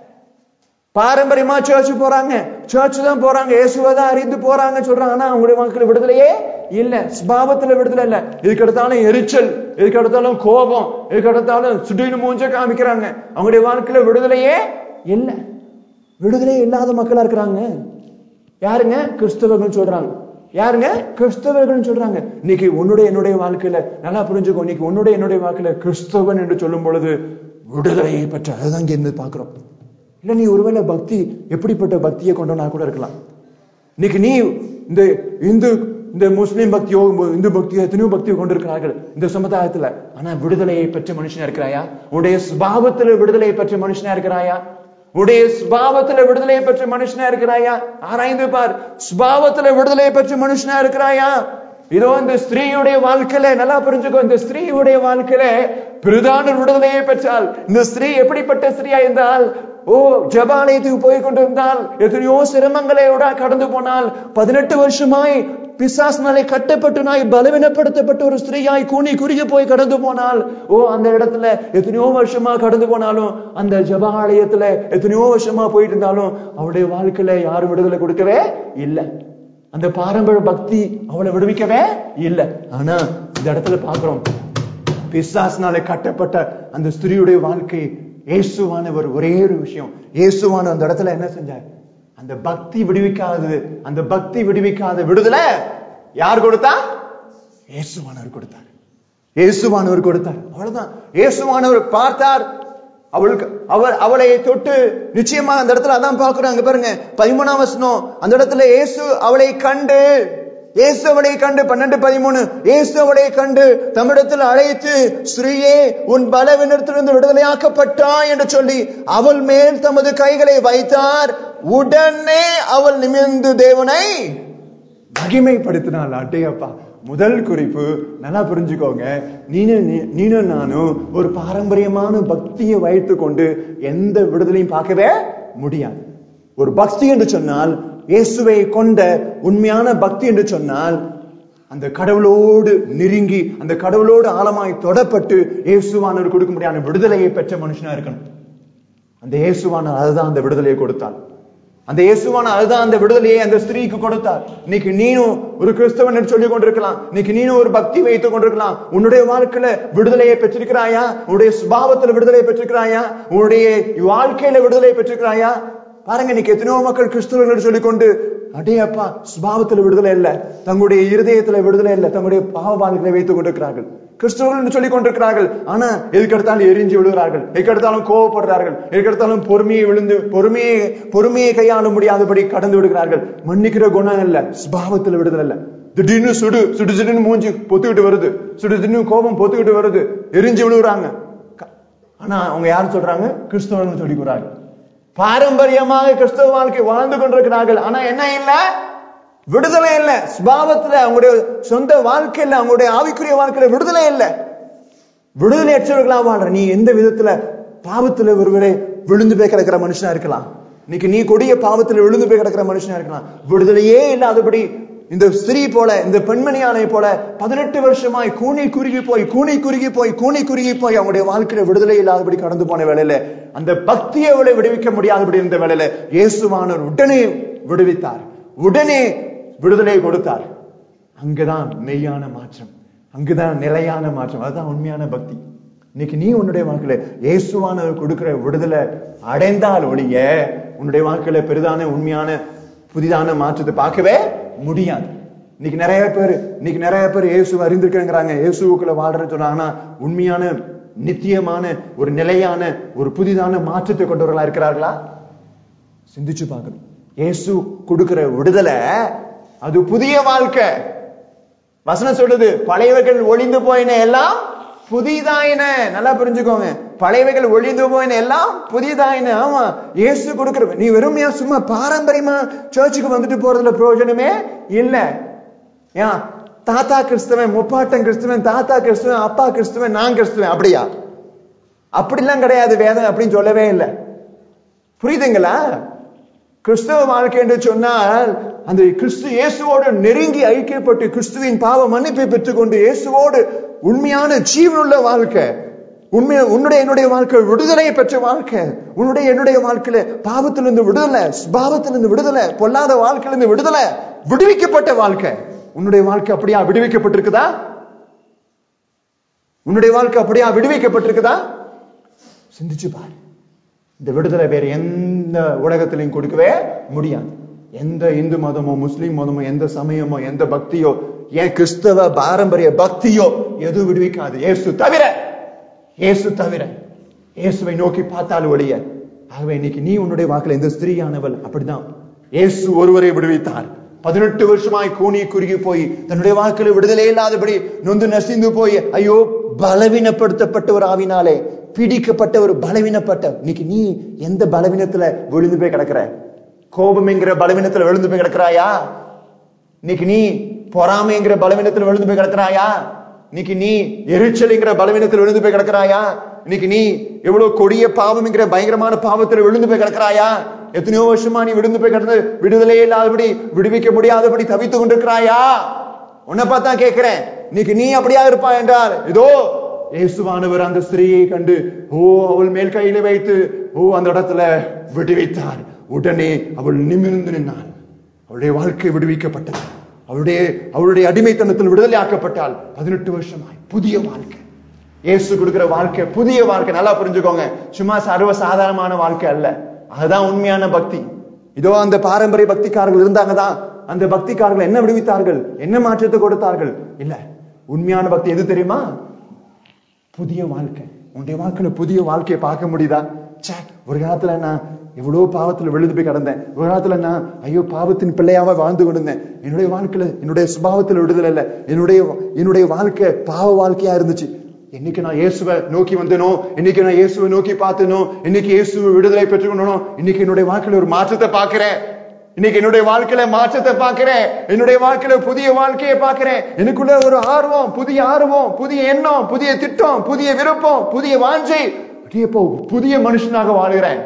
பாரம்பரியமா சர்ச் போறாங்க சர்ச் தான் போறாங்க இயேசுவை தான் அறிந்து போறாங்க சொல்றாங்க ஆனா அவங்களுடைய வாழ்க்கையில விடுதலையே இல்ல ஸ்பாவத்துல விடுதலை இல்ல இதுக்கு எடுத்தாலும் எரிச்சல் இதுக்கு எடுத்தாலும் கோபம் இதுக்கு எடுத்தாலும் சுடின்னு மூஞ்ச காமிக்கிறாங்க அவங்களுடைய வாழ்க்கையில விடுதலையே இல்ல விடுதலையே இல்லாத மக்களா இருக்கிறாங்க யாருங்க கிறிஸ்தவர்கள் சொல்றாங்க யாருங்க கிறிஸ்தவர்கள் சொல்றாங்க இன்னைக்கு உன்னுடைய என்னுடைய வாழ்க்கையில நல்லா புரிஞ்சுக்கோ இன்னைக்கு உன்னுடைய என்னுடைய வாழ்க்கையில கிறிஸ்தவன் என்று சொல்லும் பொழுது விடுதலையை பற்றி அதுதான் இங்க இருந்து பாக்குறோம் இல்ல நீ ஒருவேளை பக்தி எப்படிப்பட்ட பக்தியை கொண்டவனா கூட இருக்கலாம் இன்னைக்கு நீ இந்த இந்து இந்த முஸ்லிம் பக்தியோ இந்து பக்தியோ எத்தனையோ பக்தியோ கொண்டிருக்கிறார்கள் இந்த சமுதாயத்துல ஆனா விடுதலையை பெற்ற மனுஷனா இருக்கிறாயா உன்னுடைய சுபாவத்துல விடுதலையை பெற்ற மனுஷனா இருக்கிறாயா உடைய சுபாவத்துல விடுதலையை பெற்ற மனுஷனா இருக்கிறாயா ஆராய்ந்து பார் சுபாவத்துல விடுதலையை பெற்ற மனுஷனா இருக்கிறாயா இதோ இந்த ஸ்திரீயுடைய வாழ்க்கையில நல்லா புரிஞ்சுக்கோ இந்த ஸ்திரீயுடைய வாழ்க்கையில பிரதான விடுதலையை பெற்றால் இந்த ஸ்திரீ எப்படிப்பட்ட ஸ்திரீயா இருந்தால் ஓ ஜபாலயத்துக்கு போய் கொண்டிருந்தால் எத்தனையோ சிரமங்களோட கடந்து போனால் பதினெட்டு வருஷமாய் பிசாசினாலே கட்டப்பட்டு நாய் பலவீனப்படுத்தப்பட்ட ஒரு ஸ்திரீயாய் கூனி குறுகி போய் கடந்து போனால் ஓ அந்த இடத்துல எத்தனையோ வருஷமா கடந்து போனாலும் அந்த ஜபாலயத்துல எத்தனையோ வருஷமா போயிட்டு இருந்தாலும் அவளுடைய வாழ்க்கையில யாரும் விடுதலை கொடுக்கவே இல்லை அந்த பாரம்பரிய பக்தி அவளை விடுவிக்கவே இல்லை ஆனா இந்த இடத்துல பாக்குறோம் பிசாசினாலே கட்டப்பட்ட அந்த ஸ்திரீயுடைய வாழ்க்கை இயேசுவானவர் ஒரே ஒரு விஷயம் இயேசுவான அந்த இடத்துல என்ன செஞ்சார் அந்த பக்தி விடுவிக்காதது அந்த பக்தி விடுவிக்காத விடுதலை யார் கொடுத்தா இயேசுவானவர் கொடுத்தார் இயேசுவானவர் கொடுத்தார் அவ்வளவுதான் இயேசுவானவர் பார்த்தார் அவளுக்கு அவர் அவளை தொட்டு நிச்சயமா அந்த இடத்துல அதான் பாக்குறாங்க பாருங்க பதிமூணாம் வசனம் அந்த இடத்துல இயேசு அவளை கண்டு இயேசு அவளை கண்டு பன்னெண்டு பதிமூணு இயேசு அவளை கண்டு தம்மிடத்தில் அழைத்து ஸ்ரீயே உன் பலவினத்திலிருந்து விடுதலையாக்கப்பட்டாய் என்று சொல்லி அவள் மேல் தமது கைகளை வைத்தார் உடனே அவள் நிமிர்ந்து தேவனை மகிமைப்படுத்தினாள் அட்டையப்பா முதல் குறிப்பு நல்லா புரிஞ்சுக்கோங்க நீனும் நீ- நீனும் நானும் ஒரு பாரம்பரியமான பக்தியை வைத்து கொண்டு எந்த விடுதலையும் பார்க்கவே முடியாது ஒரு பக்தி என்று சொன்னால் இயேசுவை கொண்ட உண்மையான பக்தி என்று சொன்னால் அந்த கடவுளோடு நெருங்கி அந்த கடவுளோடு ஆழமாய் தொடப்பட்டு இயேசுவானவர் கொடுக்க முடியாத விடுதலையை பெற்ற மனுஷனா இருக்கணும் அந்த இயேசுவானவர் அதுதான் அந்த விடுதலையை கொடுத்தாள் அந்த இயேசுவான அதுதான் அந்த விடுதலையை அந்த ஸ்திரீக்கு கொடுத்தார் இன்னைக்கு நீனும் ஒரு கிறிஸ்தவன் என்று சொல்லிக் கொண்டிருக்கலாம் இன்னைக்கு நீனும் ஒரு பக்தி வைத்துக் கொண்டிருக்கலாம் உன்னுடைய வாழ்க்கையில விடுதலையை பெற்றிருக்கிறாயா உன்னுடைய சுபாவத்துல விடுதலையை பெற்றிருக்கிறாயா உன்னுடைய வாழ்க்கையில விடுதலையை பெற்றிருக்கிறாயா பாருங்க இன்னைக்கு எத்தனையோ மக்கள் கிறிஸ்தவர்கள் சொல்லிக்கொண்டு அடே அப்பா சுபாவத்துல விடுதலை இல்ல தங்களுடைய இருதயத்துல விடுதலை இல்ல தங்களுடைய பாவ வாழ்க்கையை வைத்துக் கொண்டிருக்கிறார்கள் கிறிஸ்தவர்கள் என்று சொல்லிக் கொண்டிருக்கிறார்கள் ஆனா எதுக்கெடுத்தாலும் எரிஞ்சு விழுகிறார்கள் எதுக்கெடுத்தாலும் கோவப்படுறார்கள் எதுக்கெடுத்தாலும் பொறுமையை விழுந்து பொறுமையை பொறுமையை கையாள முடியாதபடி கடந்து விடுகிறார்கள் மன்னிக்கிற குணம் இல்ல சுபாவத்துல விடுதலை இல்ல திடீர்னு சுடு சுடு சுடுன்னு மூஞ்சி பொத்துக்கிட்டு வருது சுடு சுடுன்னு கோபம் பொத்துக்கிட்டு வருது எரிஞ்சு விழுகிறாங்க க- ஆனா அவங்க யார் சொல்றாங்க கிறிஸ்தவர்கள் சொல்லிக்கிறாங்க பாரம்பரியமாக கிறிஸ்தவ வாழ்க்கை வாழ்ந்து கொண்டிருக்கிறார்கள் ஆனா என்ன இல்ல விடுதலை இல்ல சுபாவத்துல அவங்களுடைய சொந்த வாழ்க்கையில அவங்களுடைய ஆவிக்குரிய வாழ்க்கையில விடுதலை இல்ல விடுதலை அற்றவர்களா வாழ்ற நீ எந்த விதத்துல பாவத்துல ஒருவரே விழுந்து போய் கிடக்கிற மனுஷனா இருக்கலாம் இன்னைக்கு நீ கொடிய பாவத்துல விழுந்து போய் கிடக்கிற மனுஷனா இருக்கலாம் விடுதலையே இல்லாதபடி இந்த ஸ்திரீ போல இந்த பெண்மணியானை போல பதினெட்டு வருஷமாய் கூனி குறுகி போய் கூனி குறுகி போய் கூனி குறுகி போய் அவங்களுடைய வாழ்க்கையில விடுதலை இல்லாதபடி கடந்து போன வேலையில அந்த பக்தியை விட விடுவிக்க முடியாதபடி இருந்த வேலையில இயேசுவானவர் உடனே விடுவித்தார் உடனே விடுதலை கொடுத்தார் அங்கதான் மெய்யான மாற்றம் அங்குதான் நிலையான மாற்றம் அதுதான் உண்மையான பக்தி இன்னைக்கு நீ உன்னுடைய வாழ்க்கையில இயேசுவானவர் கொடுக்கிற விடுதலை அடைந்தால் ஒழிய உன்னுடைய வாழ்க்கையில பெரிதான உண்மையான புதிதான மாற்றத்தை பார்க்கவே முடியாது இன்னைக்கு நிறைய பேர் இன்னைக்கு நிறைய பேர் இயேசு அறிந்திருக்கிறாங்க இயேசுக்குள்ள வாழ்றேன்னு சொன்னாங்கன்னா உண்மையான நித்தியமான ஒரு நிலையான ஒரு புதிதான மாற்றத்தை கொண்டவர்களா இருக்கிறார்களா சிந்திச்சு பார்க்கணும் இயேசு கொடுக்கிற விடுதலை அது புதிய வாழ்க்கை வசனம் சொல்லுது பழையவைகள் ஒளிந்து போயின எல்லாம் புதிதாயின நல்லா புரிஞ்சுக்கோங்க பழையவைகள் ஒளிந்து போயின எல்லாம் புதிதாயின ஆமா இயேசு கொடுக்கிற நீ வெறுமையா சும்மா பாரம்பரியமா சர்ச்சுக்கு வந்துட்டு போறதுல பிரயோஜனமே இல்ல ஏன் தாத்தா கிறிஸ்தவன் முப்பாட்டன் கிறிஸ்தவன் தாத்தா கிறிஸ்தவன் அப்பா கிறிஸ்தவன் நான் கிறிஸ்தவன் அப்படியா அப்படிலாம் கிடையாது வேதம் அப்படின்னு சொல்லவே இல்லை புரியுதுங்களா கிறிஸ்தவ வாழ்க்கை என்று சொன்னால் அந்த கிறிஸ்து இயேசுவோடு நெருங்கி ஐக்கியப்பட்டு கிறிஸ்துவின் பாவ மன்னிப்பை பெற்றுக்கொண்டு இயேசுவோடு உண்மையான ஜீவனுள்ள வாழ்க்கை உண்மை உன்னுடைய என்னுடைய வாழ்க்கை விடுதலையை பெற்ற வாழ்க்கை உன்னுடைய என்னுடைய வாழ்க்கையில பாவத்திலிருந்து விடுதலை பாவத்திலிருந்து விடுதலை பொல்லாத வாழ்க்கையிலிருந்து விடுதலை விடுவிக்கப்பட்ட வாழ்க்கை உன்னுடைய வாழ்க்கை அப்படியா விடுவிக்கப்பட்டிருக்குதா உன்னுடைய வாழ்க்கை அப்படியா விடுவிக்கப்பட்டிருக்குதா சிந்திச்சு பாரு இந்த விடுதலை வேற எந்த உலகத்திலையும் கொடுக்கவே முடியாது எந்த இந்து மதமோ முஸ்லிம் மதமோ எந்த சமயமோ எந்த பக்தியோ ஏன் கிறிஸ்தவ பாரம்பரிய பக்தியோ எதுவும் விடுவிக்காது இயேசு தவிர இயேசு தவிர இயேசுவை நோக்கி பார்த்தால் ஒழிய ஆகவே இன்னைக்கு நீ உன்னுடைய வாக்குல இந்த ஸ்திரீயானவள் அப்படிதான் இயேசு ஒருவரை விடுவித்தார் பதினெட்டு வருஷமாய் கூனி குறுகி போய் தன்னுடைய வாக்கில் விடுதலை இல்லாதபடி நொந்து நசிந்து போய் ஐயோ பலவீனப்படுத்தப்பட்ட ஒரு ஆவினாலே பிடிக்கப்பட்ட ஒரு பலவீனப்பட்ட இன்னைக்கு நீ எந்த பலவீனத்துல விழுந்து போய் கிடக்குற கோபம்ங்கிற பலவீனத்துல விழுந்து போய் கிடக்குறாயா இன்னைக்கு நீ பொறாமைங்கிற பலவீனத்துல விழுந்து போய் கிடக்குறாயா இன்னைக்கு நீ எரிச்சல்ங்கிற பலவீனத்துல விழுந்து போய் கிடக்குறாயா இன்னைக்கு நீ எவ்வளவு கொடிய பாவம்ங்கிற பயங்கரமான பாவத்துல விழுந்து போய் கிடக்குறாயா எத்தனையோ வருஷமா நீ விழுந்து போய் கிடந்து விடுதலையே இல்லாதபடி விடுவிக்க முடியாதபடி தவித்து கொண்டிருக்கிறாயா உன்னை பார்த்தா கேட்கிறேன் இன்னைக்கு நீ அப்படியா இருப்பா என்றால் இதோ இயேசுவானவர் அந்த ஸ்திரீயை கண்டு ஓ அவள் மேல் கையில வைத்து ஓ அந்த இடத்துல விடுவித்தார் உடனே அவள் நிமிர்ந்து நின்னாள் அவளுடைய வாழ்க்கை விடுவிக்கப்பட்டது அவளுடைய அவளுடைய அடிமைத்தனத்தில் விடுதலை ஆக்கப்பட்டால் பதினெட்டு வருஷமாய் புதிய வாழ்க்கை இயேசு கொடுக்கிற வாழ்க்கை புதிய வாழ்க்கை நல்லா புரிஞ்சுக்கோங்க சும்மா சர்வ சாதாரணமான வாழ்க்கை அல்ல அதுதான் உண்மையான பக்தி இதோ அந்த பாரம்பரிய பக்திக்காரர்கள் இருந்தாங்க தான் அந்த பக்திக்காரர்கள் என்ன விடுவித்தார்கள் என்ன மாற்றத்தை கொடுத்தார்கள் இல்ல உண்மையான பக்தி எது தெரியுமா புதிய வாழ்க்கை உன்னுடைய வாழ்க்கையில புதிய வாழ்க்கையை பார்க்க முடியுதா ச்சே ஒரு காலத்துல நான் எவ்வளவு பாவத்துல விழுந்து போய் கிடந்தேன் ஒரு காலத்துல நான் ஐயோ பாவத்தின் பிள்ளையாவ வாழ்ந்து கொண்டிருந்தேன் என்னுடைய வாழ்க்கையில என்னுடைய சுபாவத்துல விடுதலை இல்ல என்னுடைய என்னுடைய வாழ்க்கை பாவ வாழ்க்கையா இருந்துச்சு என்னைக்கு நான் இயேசுவை நோக்கி வந்தேனோ இன்னைக்கு நான் இயேசுவை நோக்கி பார்த்தேனோ இன்னைக்கு இயேசுவை விடுதலை பெற்றுக்கொண்டனோ இன்னைக்கு என்னுடைய வாழ்க்கையில ஒரு மாற்றத்தை பார்க்கிறேன் இன்னைக்கு என்னுடைய வாழ்க்கையில மாற்றத்தை பார்க்கிறேன் என்னுடைய வாழ்க்கையில புதிய வாழ்க்கையை பார்க்கிறேன் எனக்குள்ள ஒரு ஆர்வம் புதிய ஆர்வம் புதிய எண்ணம் புதிய திட்டம் புதிய விருப்பம் புதிய வாஞ்சை அப்படியே இப்போ புதிய மனுஷனாக வாழ்கிறேன்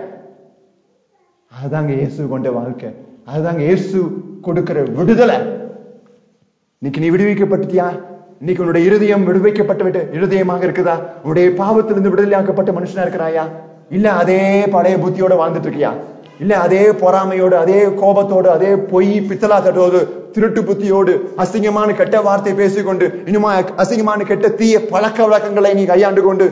அதுதாங்க இயேசு கொண்ட வாழ்க்கை அதுதாங்க இயேசு கொடுக்கிற விடுதலை இன்னைக்கு நீ விடுவிக்கப்பட்டுட்டியா இன்னைக்கு உன்னுடைய இருதயம் விடுவிக்கப்பட்டு விட்டு இருதயமாக இருக்குதா உன்னுடைய பாவத்திலிருந்து விடுதலையாக்கப்பட்ட மனுஷனா இருக்கிறாயா இல்ல அதே பழைய புத்தியோட வாழ்ந்துட்டு இருக்கியா இல்ல அதே பொறாமையோடு அதே கோபத்தோடு அதே பொய் பித்தலா தட்டோடு திருட்டு புத்தியோடு அசிங்கமான கெட்ட வார்த்தை பேசிக்கொண்டு இன்னுமா அசிங்கமான கெட்ட தீய பழக்க வழக்கங்களை நீ கையாண்டு கொண்டு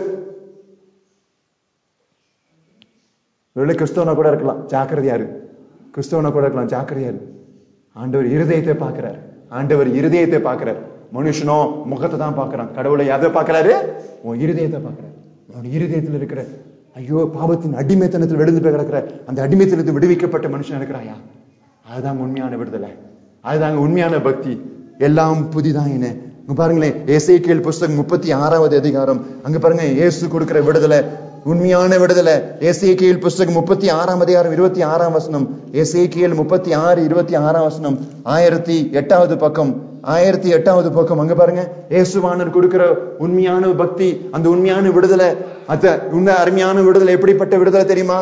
ஒருவேளை கிறிஸ்தவனா கூட இருக்கலாம் ஜாக்கிரதையா இரு கிறிஸ்தவனா கூட இருக்கலாம் ஜாக்கிரதையா இரு ஆண்டவர் இருதயத்தை பார்க்கிறார் ஆண்டவர் இருதயத்தை பார்க்கிறார் மனுஷனோ முகத்தை தான் பார்க்கறான் கடவுளை எதை பார்க்கறாரு உன் இருதயத்தை பார்க்கறாரு உன் இருதயத்தில் இருக்கிற ஐயோ பாவத்தின் அடிமைத்தனத்தில் விழுந்து போய் கிடக்கிற அந்த அடிமைத்தனத்தில் விடுவிக்கப்பட்ட மனுஷன் இருக்கிறாயா அதுதாங்க உண்மையான விடுதலை அதுதாங்க உண்மையான பக்தி எல்லாம் புதிதான் என்ன இங்க பாருங்களேன் ஏசேக்கியேல் புஸ்தகம் முப்பத்தி ஆறாவது அதிகாரம் அங்க பாருங்க இயேசு கொடுக்கிற விடுதலை உண்மையான விடுதலை ஏசேக்கியேல் புஸ்தகம் முப்பத்தி ஆறாம் அதிகாரம் இருபத்தி ஆறாம் வசனம் ஏசேக்கியேல் முப்பத்தி ஆறு இருபத்தி ஆறாம் வசனம் ஆயிரத்தி எட்டாவது பக்கம் ஆயிரத்தி எட்டாவது பக்கம் அங்க பாருங்க இயேசுவானவர் கொடுக்கிற உண்மையான பக்தி அந்த உண்மையான விடுதலை அந்த உண்மை அருமையான விடுதலை எப்படிப்பட்ட விடுதலை தெரியுமா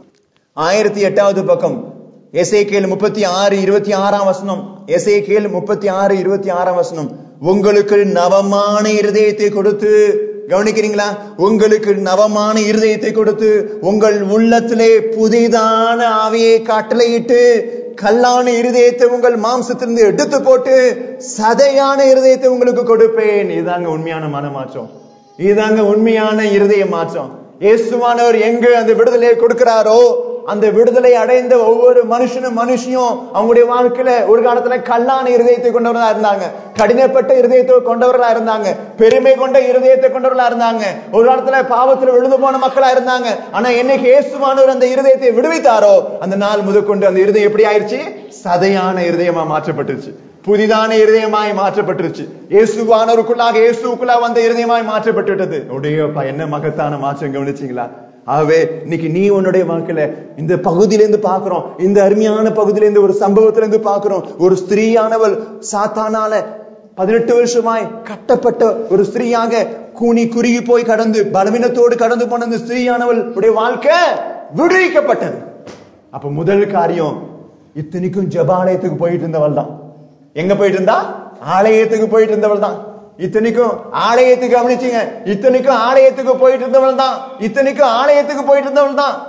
ஆயிரத்தி எட்டாவது பக்கம் எசேக்கியேல் முப்பத்தி ஆறு இருபத்தி ஆறாம் வசனம் எசேக்கியேல் முப்பத்தி ஆறு இருபத்தி ஆறாம் வசனம் உங்களுக்கு நவமான இருதயத்தை கொடுத்து கவனிக்கிறீங்களா உங்களுக்கு நவமான இருதயத்தை கொடுத்து உங்கள் உள்ளத்திலே புதிதான ஆவியை கட்டளையிட்டு கல்லான இருதயத்தை உங்கள் மாம்சத்திலிருந்து எடுத்து போட்டு சதையான இருதயத்தை உங்களுக்கு கொடுப்பேன் இதுதாங்க உண்மையான மனமாற்றம் இதுதாங்க உண்மையான இருதய மாற்றம் இயேசுவானவர் எங்க அந்த விடுதலையை கொடுக்கிறாரோ அந்த விடுதலை அடைந்த ஒவ்வொரு மனுஷனும் மனுஷியும் அவங்களுடைய வாழ்க்கையில ஒரு காலத்துல கல்லான இருதயத்தை கொண்டவர்களா இருந்தாங்க கடினப்பட்ட இருதயத்தை கொண்டவர்களா இருந்தாங்க பெருமை கொண்ட இருதயத்தை கொண்டவர்களா இருந்தாங்க ஒரு காலத்துல பாவத்துல விழுந்து போன மக்களா இருந்தாங்க ஆனா என்னைக்கு இயேசுவானவர் அந்த இருதயத்தை விடுவித்தாரோ அந்த நாள் முதற்கொண்டு அந்த இருதயம் எப்படி ஆயிருச்சு சதையான இருதயமா மாற்றப்பட்டுருச்சு புதிதான இருதயமாய் மாற்றப்பட்டுருச்சு இயேசுவானவருக்குள்ளாக இயேசுக்குள்ளாக வந்த இருதயமாய் மாற்றப்பட்டுவிட்டது உடையப்பா என்ன மகத்தான மாற்றம் கவனிச்சீங்களா ஆகவே இன்னைக்கு நீ உன்னுடைய வாழ்க்கையில இந்த பகுதியிலிருந்து பாக்குறோம் இந்த அருமையான பகுதியிலிருந்து ஒரு சம்பவத்திலிருந்து பாக்குறோம் ஒரு ஸ்திரீயானவள் சாத்தானால பதினெட்டு வருஷமாய் கட்டப்பட்ட ஒரு ஸ்திரீயாக கூனி குறுகி போய் கடந்து பலவீனத்தோடு கடந்து போன அந்த ஸ்திரீயானவள் உடைய வாழ்க்கை விடுவிக்கப்பட்டது அப்ப முதல் காரியம் இத்தனைக்கும் ஜபாலயத்துக்கு போயிட்டு இருந்தவள் தான் எங்க போயிட்டு இருந்தா ஆலயத்துக்கு போயிட்டு இருந்தவள் தான் இத்தனைக்கும் ஆலயத்துக்கு கவனிச்சீங்க இத்தனைக்கும் ஆலயத்துக்கு போயிட்டு இருந்தவள் தான் இத்தனைக்கும் ஆலயத்துக்கு போயிட்டு இருந்தவள் தான்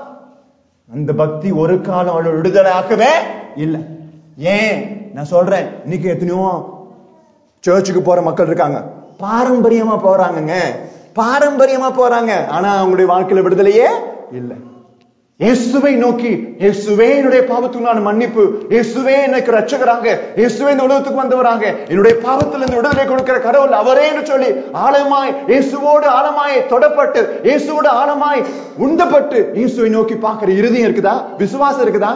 அந்த பக்தி ஒரு காலம் அவளை விடுதலை ஆக்கவே இல்ல ஏன் நான் சொல்றேன் இன்னைக்கு எத்தனையோ சர்ச்சுக்கு போற மக்கள் இருக்காங்க பாரம்பரியமா போறாங்கங்க பாரம்பரியமா போறாங்க ஆனா அவங்களுடைய வாழ்க்கையில விடுதலையே இல்லை இயேசுவை நோக்கி இயேசுவே என்னுடைய பாவத்துக்கான மன்னிப்பு இயேசுவே எனக்கு ரட்சகராக இயேசுவே இந்த உலகத்துக்கு வந்தவராக என்னுடைய பாவத்திலிருந்து விடுதலை கொடுக்கிற கடவுள் அவரே என்று சொல்லி ஆழமாய் இயேசுவோடு ஆழமாய் தொடப்பட்டு இயேசுவோடு ஆழமாய் உண்டப்பட்டு இயேசுவை நோக்கி பார்க்கிற இருதயம் இருக்குதா விசுவாசம் இருக்குதா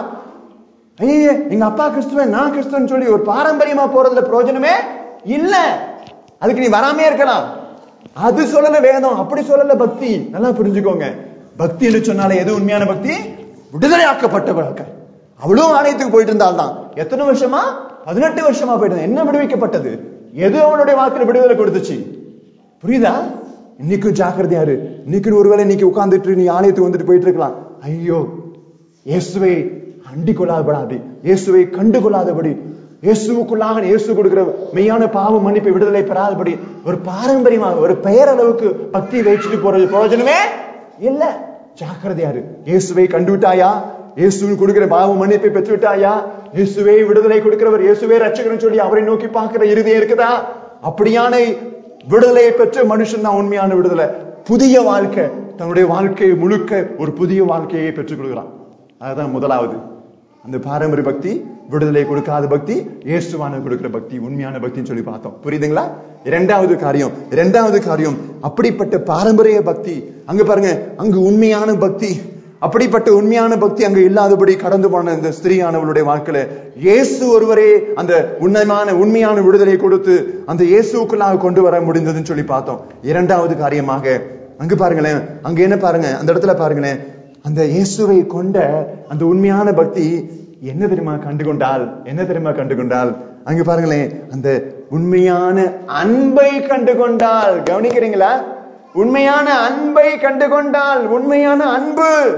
ஐயே எங்க அப்பா கிறிஸ்துவன் நான் கிறிஸ்துவன் சொல்லி ஒரு பாரம்பரியமா போறதுல பிரயோஜனமே இல்ல அதுக்கு நீ வராமே இருக்கலாம் அது சொல்லல வேதம் அப்படி சொல்லல பக்தி நல்லா புரிஞ்சுக்கோங்க பக்தி என்று சொன்னாலே எது உண்மையான பக்தி விடுதலை ஆக்கப்பட்ட வாழ்க்கை அவளும் ஆலயத்துக்கு போயிட்டு இருந்தால்தான் எத்தனை வருஷமா பதினெட்டு வருஷமா போயிட்டு இருந்தா. என்ன விடுவிக்கப்பட்டது எது அவனுடைய வாழ்க்கையில விடுதலை கொடுத்துச்சு புரியுதா இன்னைக்கும் ஜாக்கிரதையா இரு இன்னைக்கு ஒருவேளை இன்னைக்கு உட்கார்ந்துட்டு நீ ஆலயத்துக்கு வந்துட்டு போயிட்டு இருக்கலாம் ஐயோ இயேசுவை அண்டிக் கொள்ளாதபடாது இயேசுவை கண்டு கொள்ளாதபடி இயேசுவுக்குள்ளாக இயேசு கொடுக்கிற மெய்யான பாவ மன்னிப்பை விடுதலை பெறாதபடி ஒரு பாரம்பரியமாக ஒரு பெயரளவுக்கு பக்தி வச்சுட்டு போறது பிரயோஜனமே இல்ல ஜாக்கிரதையா இரு இயேசுவை கண்டுவிட்டாயா இயேசுவின் கொடுக்கிற பாவ மன்னிப்பை பெற்று விட்டாயா இயேசுவே விடுதலை கொடுக்கிறவர் இயேசுவே ரட்சகர்னு சொல்லி அவரை நோக்கி பார்க்கிற இருதயம் இருக்குதா அப்படியான விடுதலையை பெற்ற மனுஷன் தான் உண்மையான விடுதலை புதிய வாழ்க்கை தன்னுடைய வாழ்க்கையை முழுக்க ஒரு புதிய வாழ்க்கையை பெற்றுக் கொள்கிறான் அதுதான் முதலாவது அந்த பாரம்பரிய பக்தி விடுதலை கொடுக்காத பக்தி இயேசுவான கொடுக்கிற பக்தி உண்மையான பக்தின்னு சொல்லி பார்த்தோம் புரியுதுங்களா இரண்டாவது காரியம் இரண்டாவது காரியம் அப்படிப்பட்ட பாரம்பரிய பக்தி அங்க பாருங்க அங்கு உண்மையான பக்தி அப்படிப்பட்ட உண்மையான பக்தி அங்க இல்லாதபடி கடந்து போன இந்த ஸ்திரீயானவளுடைய வாழ்க்கையில இயேசு ஒருவரே அந்த உண்மையான உண்மையான விடுதலை கொடுத்து அந்த இயேசுக்குள்ளாக கொண்டு வர முடிந்ததுன்னு சொல்லி பார்த்தோம் இரண்டாவது காரியமாக அங்க பாருங்களேன் அங்க என்ன பாருங்க அந்த இடத்துல பாருங்களேன் அந்த இயேசுவை கொண்ட அந்த உண்மையான பக்தி என்ன தெரியுமா கண்டுகொண்டால் என்ன தெரியுமா கண்டுகொண்டால் அங்க பாருங்களேன் அந்த உண்மையான அன்பை கண்டுகொண்டால் கவனிக்கிறீங்களா உண்மையான அன்பை கண்டுகொண்டால் உண்மையான அன்பு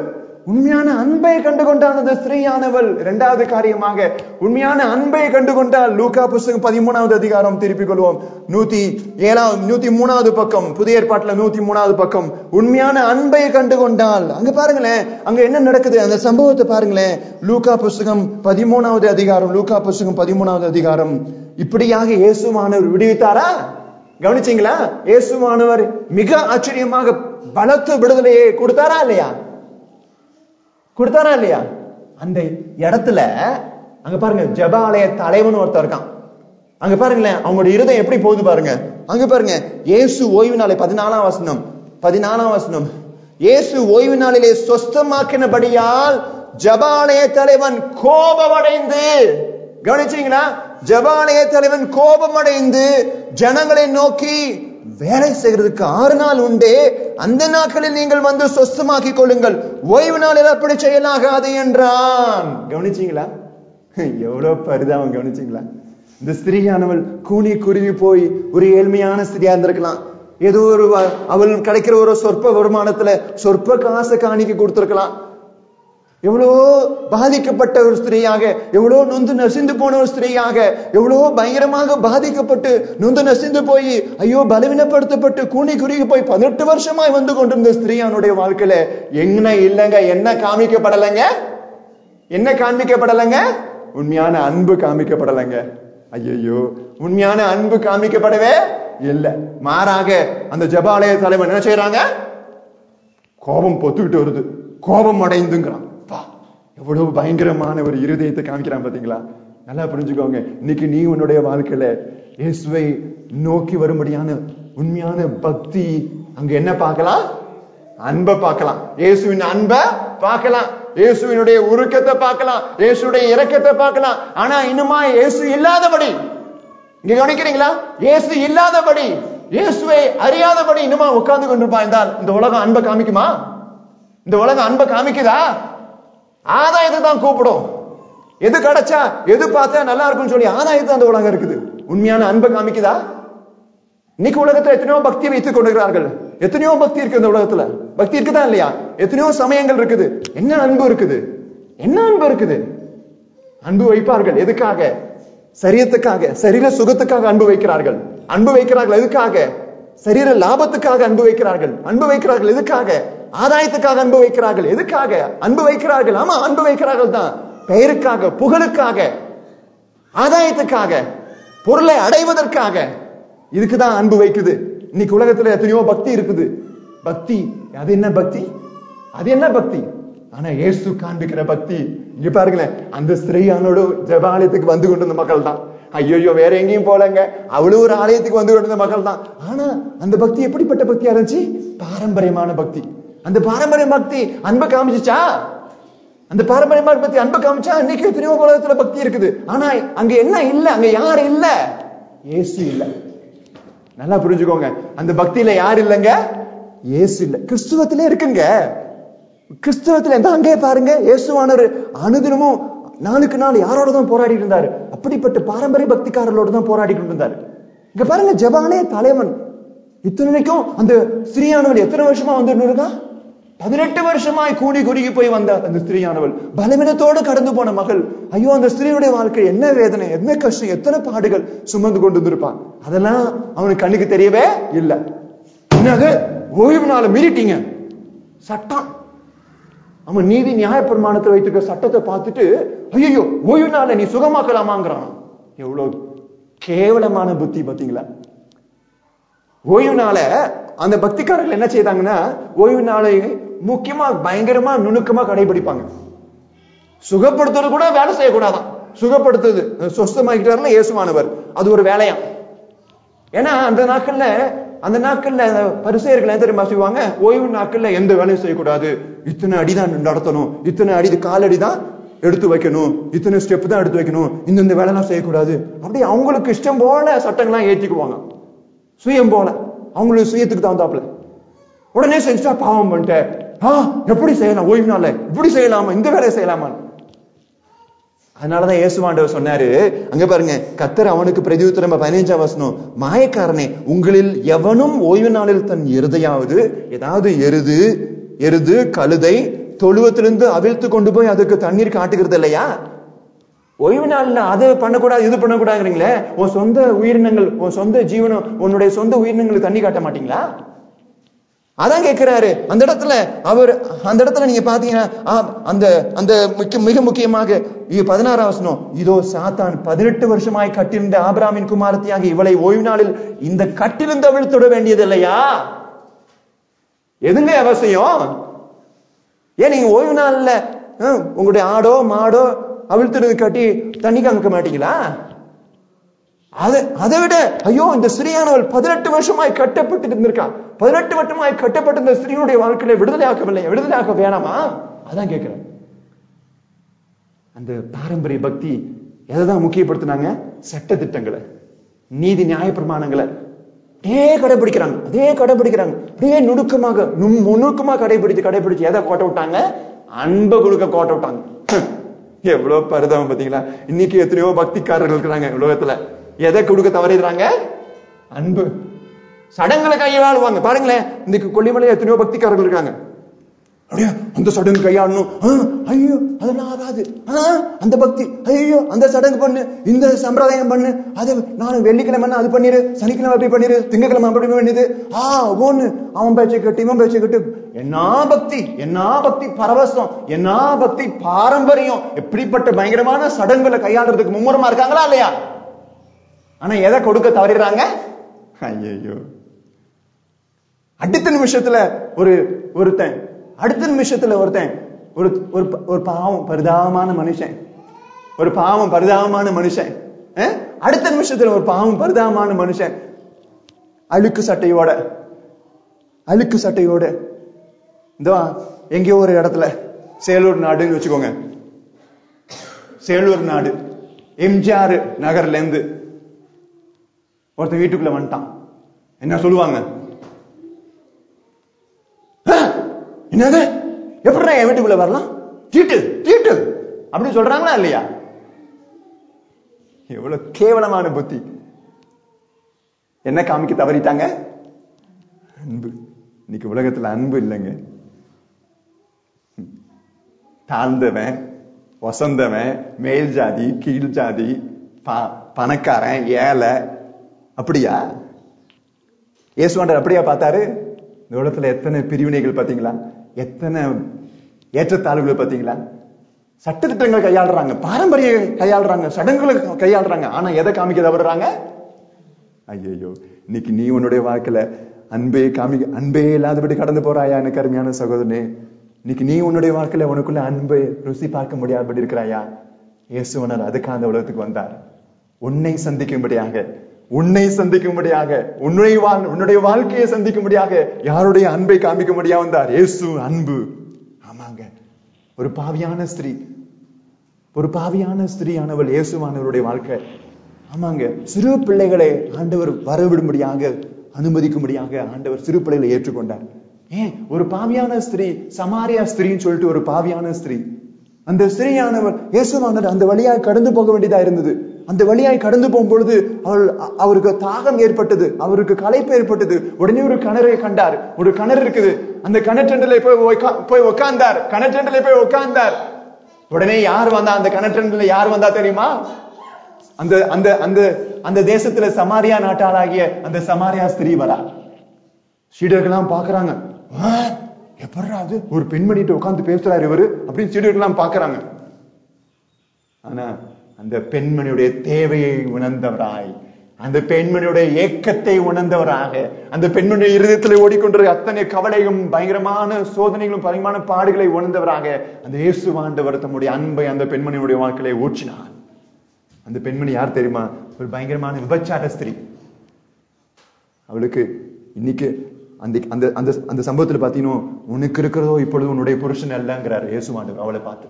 உண்மையான அன்பை கண்டுகொண்டான் அந்த ஸ்திரீயானவள் இரண்டாவது காரியமாக உண்மையான அன்பை கண்டுகொண்டால் லூக்கா புஸ்தகம் பதிமூணாவது அதிகாரம் திருப்பிக் கொள்வோம் நூத்தி ஏழாவது நூத்தி மூணாவது பக்கம் புதிய ஏற்பாட்டுல நூத்தி மூணாவது பக்கம் உண்மையான அன்பை கண்டுகொண்டால் அங்க பாருங்களேன் அங்க என்ன நடக்குது அந்த சம்பவத்தை பாருங்களேன் லூக்கா புஸ்தகம் பதிமூணாவது அதிகாரம் லூக்கா புஸ்தகம் பதிமூணாவது அதிகாரம் இப்படியாக இயேசுமானவர் விடுவித்தாரா கவனிச்சீங்களா இயேசுமானவர் மிக ஆச்சரியமாக பலத்த விடுதலையை கொடுத்தாரா இல்லையா கொடுத்தாரா இல்லையா அந்த இடத்துல அங்க பாருங்க ஜபாலய தலைவன் ஒருத்தர் இருக்கான் அங்க பாருங்களேன் அவங்களோட இருதயம் எப்படி போகுது பாருங்க அங்க பாருங்க இயேசு ஓய்வு நாளை பதினாலாம் வசனம் பதினாலாம் வசனம் இயேசு ஓய்வு நாளிலே சொஸ்தமாக்கினபடியால் ஜபாலய தலைவன் கோபமடைந்து கவனிச்சீங்களா ஜபாலய தலைவன் கோபமடைந்து ஜனங்களை நோக்கி வேலை செய்யறதுக்கு ஆறு நாள் உண்டே அந்த நாட்களில் நீங்கள் வந்து சொஸ்தமாக்கி கொள்ளுங்கள் ஓய்வு நாளில் அப்படி செயலாகாது என்றான் கவனிச்சீங்களா எவ்வளவு பரிதாபம் கவனிச்சீங்களா இந்த ஸ்திரீயானவள் கூனி குருவி போய் ஒரு ஏழ்மையான ஸ்திரியா இருந்திருக்கலாம் ஏதோ ஒரு வ- அவள் கிடைக்கிற ஒரு சொற்ப வருமானத்துல சொற்ப காசை காணிக்க கொடுத்திருக்கலாம் எவ்வளோ பாதிக்கப்பட்ட ஒரு ஸ்திரீயாக எவ்வளோ நொந்து நசிந்து போன ஒரு ஸ்திரீயாக எவ்வளோ பயங்கரமாக பாதிக்கப்பட்டு நொந்து நசிந்து போய் ஐயோ பலவீனப்படுத்தப்பட்டு கூனி குறுகி போய் பதினெட்டு வருஷமாய் வந்து கொண்டிருந்த ஸ்திரீயானுடைய வாழ்க்கையில என்ன இல்லைங்க என்ன காமிக்கப்படலைங்க என்ன காண்பிக்கப்படலைங்க உண்மையான அன்பு காமிக்கப்படலைங்க ஐயோ உண்மையான அன்பு காமிக்கப்படவே இல்லை மாறாக அந்த ஜபாலய தலைவன் என்ன செய்யறாங்க கோபம் பொத்துக்கிட்டு வருது கோபம் அடைந்துங்கிறான் பா எவ்வளவு பயங்கரமான ஒரு இருதயத்தை காமிக்கிறான் பாத்தீங்களா நல்லா புரிஞ்சுக்கோங்க இன்னைக்கு நீ உன்னுடைய வாழ்க்கையில இயேசுவை நோக்கி வரும்படியான உண்மையான பக்தி அங்க என்ன பார்க்கலாம் அன்பை பார்க்கலாம் இயேசுவின் அன்பை பார்க்கலாம் இயேசுவினுடைய உருக்கத்தை பார்க்கலாம் இயேசுடைய இரக்கத்தை பார்க்கலாம் ஆனா இன்னுமா இயேசு இல்லாதபடி இங்க கவனிக்கிறீங்களா இயேசு இல்லாதபடி இயேசுவை அறியாதபடி இன்னுமா உட்கார்ந்து கொண்டிருப்பான் என்றால் இந்த உலகம் அன்பை காமிக்குமா இந்த உலகம் அன்பை காமிக்குதா ஆதாயத்தை தான் கூப்பிடும் எது கிடைச்சா எது பார்த்தா நல்லா இருக்கும்னு சொல்லி ஆதாயத்தை அந்த உலகம் இருக்குது உண்மையான அன்பை காமிக்குதா இன்னைக்கு உலகத்துல எத்தனையோ பக்தி வைத்துக் கொண்டிருக்கிறார்கள் எத்தனையோ பக்தி இருக்கு இந்த உலகத்துல பக்தி இருக்குதா இல்லையா எத்தனையோ சமயங்கள் இருக்குது என்ன அன்பு இருக்குது என்ன அன்பு இருக்குது அன்பு வைப்பார்கள் எதுக்காக சரீரத்துக்காக சரீர சுகத்துக்காக அன்பு வைக்கிறார்கள் அன்பு வைக்கிறார்கள் எதுக்காக சரீர லாபத்துக்காக அன்பு வைக்கிறார்கள் அன்பு வைக்கிறார்கள் எதுக்காக ஆதாயத்துக்காக அன்பு வைக்கிறார்கள் எதுக்காக அன்பு வைக்கிறார்கள் ஆமா அன்பு வைக்கிறார்கள் தான் பெயருக்காக புகழுக்காக ஆதாயத்துக்காக பொருளை அடைவதற்காக இதுக்குதான் அன்பு வைக்குது இன்னைக்கு உலகத்துல எத்தனையோ பக்தி இருக்குது பக்தி அது என்ன பக்தி அது என்ன பக்தி ஆனா இயேசு காண்பிக்கிற பக்தி இங்க பாருங்களேன் அந்த ஸ்திரீயானோட ஜபாலயத்துக்கு வந்து கொண்டிருந்த மக்கள் தான் ஐயோ வேற எங்கேயும் போலங்க அவளும் ஒரு ஆலயத்துக்கு வந்து கொண்டிருந்த மக்கள் தான் ஆனா அந்த பக்தி எப்படிப்பட்ட பக்தியா இருந்துச்சு பாரம்பரியமான பக்தி அந்த பாரம்பரிய பக்தி அன்பை காமிச்சுச்சா அந்த பாரம்பரியமான பக்தி அன்பை காமிச்சா இன்னைக்கு எத்தனையோ உலகத்துல பக்தி இருக்குது ஆனா அங்க என்ன இல்ல அங்க யாரு இல்ல இயேசு இல்ல நல்லா புரிஞ்சுக்கோங்க அந்த பக்தியில யார் இல்லைங்க இயேசு இல்ல கிறிஸ்துவத்திலே இருக்குங்க கிறிஸ்துவத்துல எந்த அங்கே பாருங்க இயேசுவானவர் அனுதினமும் நாளுக்கு நாள் யாரோட தான் போராடிட்டு இருந்தாரு அப்படிப்பட்ட பாரம்பரிய பக்திக்காரர்களோட தான் போராடிட்டு இருந்தாரு இங்க பாருங்க ஜபானே தலைவன் இத்தனைக்கும் அந்த ஸ்திரீயானவள் எத்தனை வருஷமா வந்து இருக்கா பதினெட்டு வருஷமாய் கூடி குறுகி போய் வந்த அந்த ஸ்திரீயானவள் பலவீனத்தோடு கடந்து போன மகள் ஐயோ அந்த ஸ்திரீயுடைய வாழ்க்கை என்ன வேதனை என்ன கஷ்டம் எத்தனை பாடுகள் சுமந்து கொண்டு வந்திருப்பான் அதெல்லாம் அவனுக்கு கண்ணுக்கு தெரியவே இல்லை என்னது ஓய்வு நாளை மீறிட்டீங்க சட்டம் அவன் நீதி நியாய பிரமாணத்தை வைத்திருக்க சட்டத்தை பார்த்துட்டு ஐயோ ஓய்வு நாளை நீ சுகமாக்கலாமாங்கிறான் எவ்வளவு கேவலமான புத்தி பாத்தீங்களா ஓய்வு நாள அந்த பக்திக்காரர்கள் என்ன செய்தாங்கன்னா ஓய்வு நாளை முக்கியமா பயங்கரமா நுணுக்கமா கடைபிடிப்பாங்க சுகப்படுத்துறது கூட வேலை செய்யக்கூடாதான் சுகப்படுத்துது சொஸ்தமாக்கிட்டாருல இயேசுமானவர் அது ஒரு வேலையா ஏன்னா அந்த நாட்கள்ல அந்த நாட்கள்ல பரிசெயர்கள் என்ன தெரியுமா செய்வாங்க ஓய்வு நாட்கள்ல எந்த வேலையும் செய்யக்கூடாது இத்தனை அடிதான் நடத்தணும் இத்தனை அடி காலடி தான் எடுத்து வைக்கணும் இத்தனை ஸ்டெப் தான் எடுத்து வைக்கணும் இந்தந்த வேலைலாம் செய்யக்கூடாது அப்படி அவங்களுக்கு இஷ்டம் போல சட்டங்கள்லாம் ஏற்றிக்குவாங்க சுயம் போல அவங்களுக்கு சுயத்துக்கு தகுந்தாப்புல உடனே செஞ்சா பாவம் பண்ணிட்டேன் ஆ எப்படி செய்யலாம் ஓய்வு நாள்ல இப்படி செய்யலாமா இந்த வேலையை செய்யலாமா அதனாலதான் இயேசுவாண்டவர் சொன்னாரு அங்க பாருங்க கத்தர் அவனுக்கு பிரதியுத்தரம் பதினைஞ்சாம் வசனம் மாயக்காரனே உங்களில் எவனும் ஓய்வு நாளில் தன் எருதையாவது ஏதாவது எருது எருது கழுதை தொழுவத்திலிருந்து அவிழ்த்து கொண்டு போய் அதுக்கு தண்ணீர் காட்டுகிறது இல்லையா ஓய்வு நாள்ல அது பண்ணக்கூடாது இது பண்ணக்கூடாதுங்களே உன் சொந்த உயிரினங்கள் உன் சொந்த ஜீவனம் உன்னுடைய சொந்த உயிரினங்களுக்கு தண்ணி காட்ட மாட்டீங்களா அதான் கேட்கிறாரு அந்த இடத்துல அவர் அந்த இடத்துல நீங்க பாத்தீங்கன்னா ஆ, அந்த அந்த முக்கிய மிக முக்கியமாக இது பதினாறாம் வசனம் இதோ சாத்தான் பதினெட்டு வருஷமாய் கட்டிருந்த ஆபிராமின் குமாரத்தியாக இவளை ஓய்வு நாளில் இந்த கட்டிலிருந்து அவிழ்த்துட வேண்டியது இல்லையா எதுங்க அவசியம் ஏன் நீங்க ஓய்வு நாள்ல ஆ, உங்களுடைய ஆடோ மாடோ அவிழ்த்துறது கட்டி தண்ணி காமிக்க மாட்டீங்களா அதை அதை விட ஐயோ இந்த ஸ்திரியானவள் பதினெட்டு வருஷமாய் கட்டப்பட்டு இருந்திருக்கா பதினெட்டு வருஷமாய் கட்டப்பட்ட இந்த ஸ்திரீனுடைய வாழ்க்கையில விடுதலை ஆக்கவில்லை விடுதலை ஆக்க வேணாமா அதான் கேட்கிறேன் அந்த பாரம்பரிய பக்தி எதைதான் முக்கியப்படுத்தினாங்க சட்ட திட்டங்களை நீதி நியாய பிரமாணங்களை அப்படியே கடைபிடிக்கிறாங்க அதே கடைபிடிக்கிறாங்க அப்படியே நுணுக்கமாக நும் நுணுக்கமா கடைபிடித்து கடைபிடிச்சு எதை கோட்டை விட்டாங்க அன்பை கொடுக்க கோட்டை விட்டாங்க ஹம், எவ்வளவு பரிதாபம் பாத்தீங்களா இன்னைக்கு எத்தனையோ பக்திக்காரர்கள் இருக்கிறாங்க உலகத்துல எதை கொடுக்க தவறிடுறாங்க அன்பு சடங்குல கையாளுவாங்க பாருங்களேன் இன்னைக்கு கொல்லிமலை எத்தனையோ பக்திக்காரர்கள் இருக்காங்க அப்படியே அந்த சடங்கு கையாடணும் ஆ, ஐயோ அதெல்லாம் ஆகாது ஆ, அந்த பக்தி ஐயோ அந்த சடங்கு பண்ணு இந்த சம்பிரதாயம் பண்ணு அது நான் வெள்ளிக்கிழமை அது பண்ணிரு சனிக்கிழமை அப்படி பண்ணிரு திங்கக்கிழமை அப்படி பண்ணிடு ஆ ஒண்ணு அவன் பேச்சை கட்டு இவன் பேச்சை கட்டு என்ன பக்தி என்ன பக்தி பரவசம் என்ன பக்தி பாரம்பரியம் எப்படிப்பட்ட பயங்கரமான சடங்குகளை கையாளுறதுக்கு மும்முரமா இருக்காங்களா இல்லையா ஆனா எதை கொடுக்க தவறிடுறாங்க ஐயோ அடுத்த நிமிஷத்துல ஒரு ஒருத்தன் அடுத்த நிமிஷத்துல ஒருத்தன் ஒரு ஒரு ப- ஒரு பாவம் பரிதாபமான மனுஷன் ஒரு பாவம் பரிதாபமான மனுஷன் அஹ்? அடுத்த நிமிஷத்துல ஒரு பாவம் பரிதாபமான மனுஷன் அழுக்கு சட்டையோட அழுக்கு சட்டையோட இந்த எங்கேயோ ஒரு இடத்துல சேலூர் நாடுன்னு வச்சுக்கோங்க சேலூர் நாடு எம்ஜிஆர் நகர்ல இருந்து ஒருத்தன் வீட்டுக்குள்ள வந்துட்டான் என்ன சொல்லுவாங்க "ஆ, என்னது எப்படி என் வீட்டுக்குள்ள வரலாம் தீட்டு தீட்டு அப்படி சொல்றாங்களா இல்லையா எவ்வளவு கேவலமான புத்தி என்ன காமிக்க தவறிட்டாங்க அன்பு இன்னைக்கு உலகத்துல அன்பு இல்லைங்க தாழ்ந்தவன் வசந்தவன் மேல் ஜாதி கீழ் ஜாதி ப- பணக்காரன் ஏழை அப்படியா இயேசுவாண்டர் அப்படியா பார்த்தாரு இந்த உலகத்துல எத்தனை பிரிவினைகள் பாத்தீங்களா எத்தனை ஏற்றத்தாழ்வுகளை பாத்தீங்களா சட்டத்திட்டங்கள் கையாளுறாங்க பாரம்பரிய கையாளுறாங்க சடங்குகளை கையாளுறாங்க ஆனா எதை காமிக்க தவறுறாங்க ஐயோ இன்னைக்கு நீ உன்னுடைய வாழ்க்கையில அன்பே காமிக்க அன்பே இல்லாதபடி கடந்து போறாயா எனக்கு அருமையான சகோதரனே இன்னைக்கு நீ உன்னுடைய வாழ்க்கையில உனக்குள்ள அன்பை ருசி பார்க்க முடியாதபடி இருக்கிறாயா இயேசுவனர் அதுக்காக அந்த உலகத்துக்கு வந்தார் உன்னை சந்திக்கும்படியாக உன்னை சந்திக்கும்படியாக உன்னுடைய வாழ் உன்னுடைய வாழ்க்கையை சந்திக்கும்படியாக யாருடைய அன்பை காமிக்கும்படியா வந்தார் இயேசு அன்பு ஆமாங்க ஒரு பாவியான ஸ்திரீ ஒரு பாவியான ஸ்திரீயானவள் இயேசுவானவருடைய வாழ்க்கை ஆமாங்க சிறு பிள்ளைகளை ஆண்டவர் வரவிடும்படியாக அனுமதிக்கும்படியாக ஆண்டவர் சிறு பிள்ளைகளை ஏற்றுக்கொண்டார் ஏன் ஒரு பாவியான ஸ்திரீ சமாரியா ஸ்திரீன்னு சொல்லிட்டு ஒரு பாவியான ஸ்திரீ அந்த ஸ்திரீயானவர் இயேசுவானவர் அந்த வழியாய் கடந்து போக வேண்டியதா இருந்தது அந்த வழியாய் கடந்து போகும் பொழுது அவள் அ- அவருக்கு தாகம் ஏற்பட்டது அவருக்கு களைப்பு ஏற்பட்டது உடனே ஒரு கிணறை கண்டார் ஒரு கிணறு இருக்குது அந்த கிணற்றண்டில போய் உக்கா- போய் உட்கார்ந்தார் கிணற்றண்டில போய் உட்கார்ந்தார் உடனே யார் வந்தா அந்த கிணற்றண்டில யார் வந்தா தெரியுமா அந்த அந்த அந்த அந்த தேசத்துல சமாரியா நாட்டாளாகிய அந்த சமாரியா ஸ்திரீ வரா சீடர்கள்லாம் பாக்குறாங்க "ஆ, எப்படிடா அது ஒரு பெண்மணிட்டு உட்கார்ந்து பேசுறாரு இவரு அப்படின்னு சீடர்கள்லாம் பாக்குறாங்க ஆனா அந்த பெண்மணியுடைய தேவையை உணர்ந்தவராய் அந்த பெண்மணியுடைய ஏக்கத்தை உணர்ந்தவராக அந்த பெண்மணியுடைய இருதயத்தில் ஓடிக்கொண்டிருக்க அத்தனை கவலையும் பயங்கரமான சோதனைகளும் பயங்கரமான பாடுகளை உணர்ந்தவராக அந்த இயேசுவாண்டவர் தம்முடைய அன்பை அந்த பெண்மணியுடைய வாழ்க்கையில ஊற்றினார் அந்த பெண்மணி யார் தெரியுமா ஒரு பயங்கரமான விபச்சார ஸ்திரீ அவளுக்கு இன்னைக்கு அந்த அந்த அந்த அந்த சம்பவத்துல பாத்தீங்கன்னா உனக்கு இருக்கிறதோ இப்பொழுது உன்னுடைய புருஷன் அல்லங்கிறார் இயேசுவாண்டவர் அவளை பார்த்து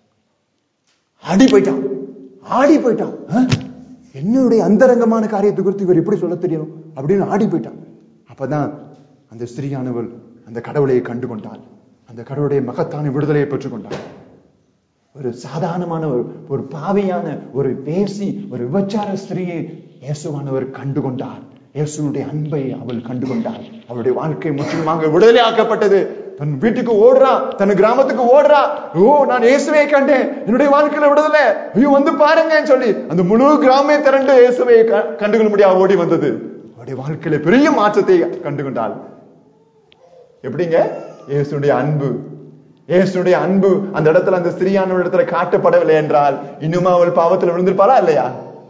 ஆடி போயிட்டான் ஆடி போயிட்டான் ஆ? என்னுடைய அந்தரங்கமான காரியத்தை குறித்து இவர் எப்படி சொல்ல தெரியும் அப்படின்னு ஆடி போயிட்டான் அப்பதான் அந்த ஸ்திரீயானவள் அந்த கடவுளையை கண்டு கொண்டாள் அந்த கடவுளுடைய மகத்தான விடுதலையை பெற்றுக்கொண்டாள் ஒரு சாதாரணமான ஒரு ஒரு பாவியான ஒரு வேசி ஒரு விபச்சார ஸ்திரீயை இயேசுவானவர் கண்டு கொண்டார் இயேசுனுடைய அன்பை அவள் கண்டு கொண்டாள் அவளுடைய வாழ்க்கை முற்றிலுமாக விடுதலை ஆக்கப்பட்டது தன் வீட்டுக்கு ஓடுறா தன் கிராமத்துக்கு ஓடுறா ஓ நான் இயேசுவை கண்டேன் என்னுடைய வாழ்க்கையில விடுதல ஐயோ வந்து பாருங்கன்னு சொல்லி அந்த முழு கிராமே திரண்டு இயேசுவை க- கண்டுகொள்ள முடியாது ஓடி வந்தது அவருடைய வாழ்க்கையில பெரிய மாற்றத்தை கண்டுகொண்டாள் எப்படிங்க இயேசுடைய அன்பு இயேசுடைய அன்பு அந்த இடத்துல அந்த ஸ்திரியான இடத்துல காட்டப்படவில்லை என்றால் இன்னுமா அவள் பாவத்துல விழுந்திருப்பாளா இல்லையா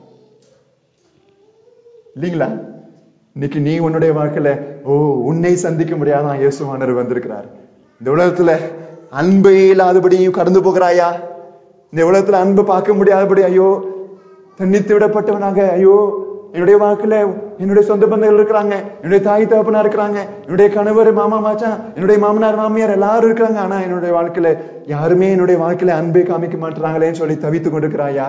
இல்லீங்களா இன்னைக்கு நீ உன்னுடைய வாழ்க்கையில ஓ உன்னை சந்திக்க முடியாதான் இயேசுவானர் வந்திருக்கிறார் இந்த உலகத்துல அன்பே இல்லாதபடியும் கடந்து போகிறாயா இந்த உலகத்துல அன்பு பார்க்க முடியாதபடி ஐயோ தன்னித்து விடப்பட்டவனாக ஐயோ என்னுடைய வாழ்க்கையில என்னுடைய சொந்த பந்தங்கள் இருக்கிறாங்க என்னுடைய தாய் தகப்பனா இருக்கிறாங்க என்னுடைய கணவர் மாமா மாச்சான் என்னுடைய மாமனார் மாமியார் எல்லாரும் இருக்கிறாங்க ஆனா என்னுடைய வாழ்க்கையில யாருமே என்னுடைய வாழ்க்கையில அன்பை காமிக்க மாட்டாங்களேன்னு சொல்லி தவித்துக் கொண்டிருக்கிறாயா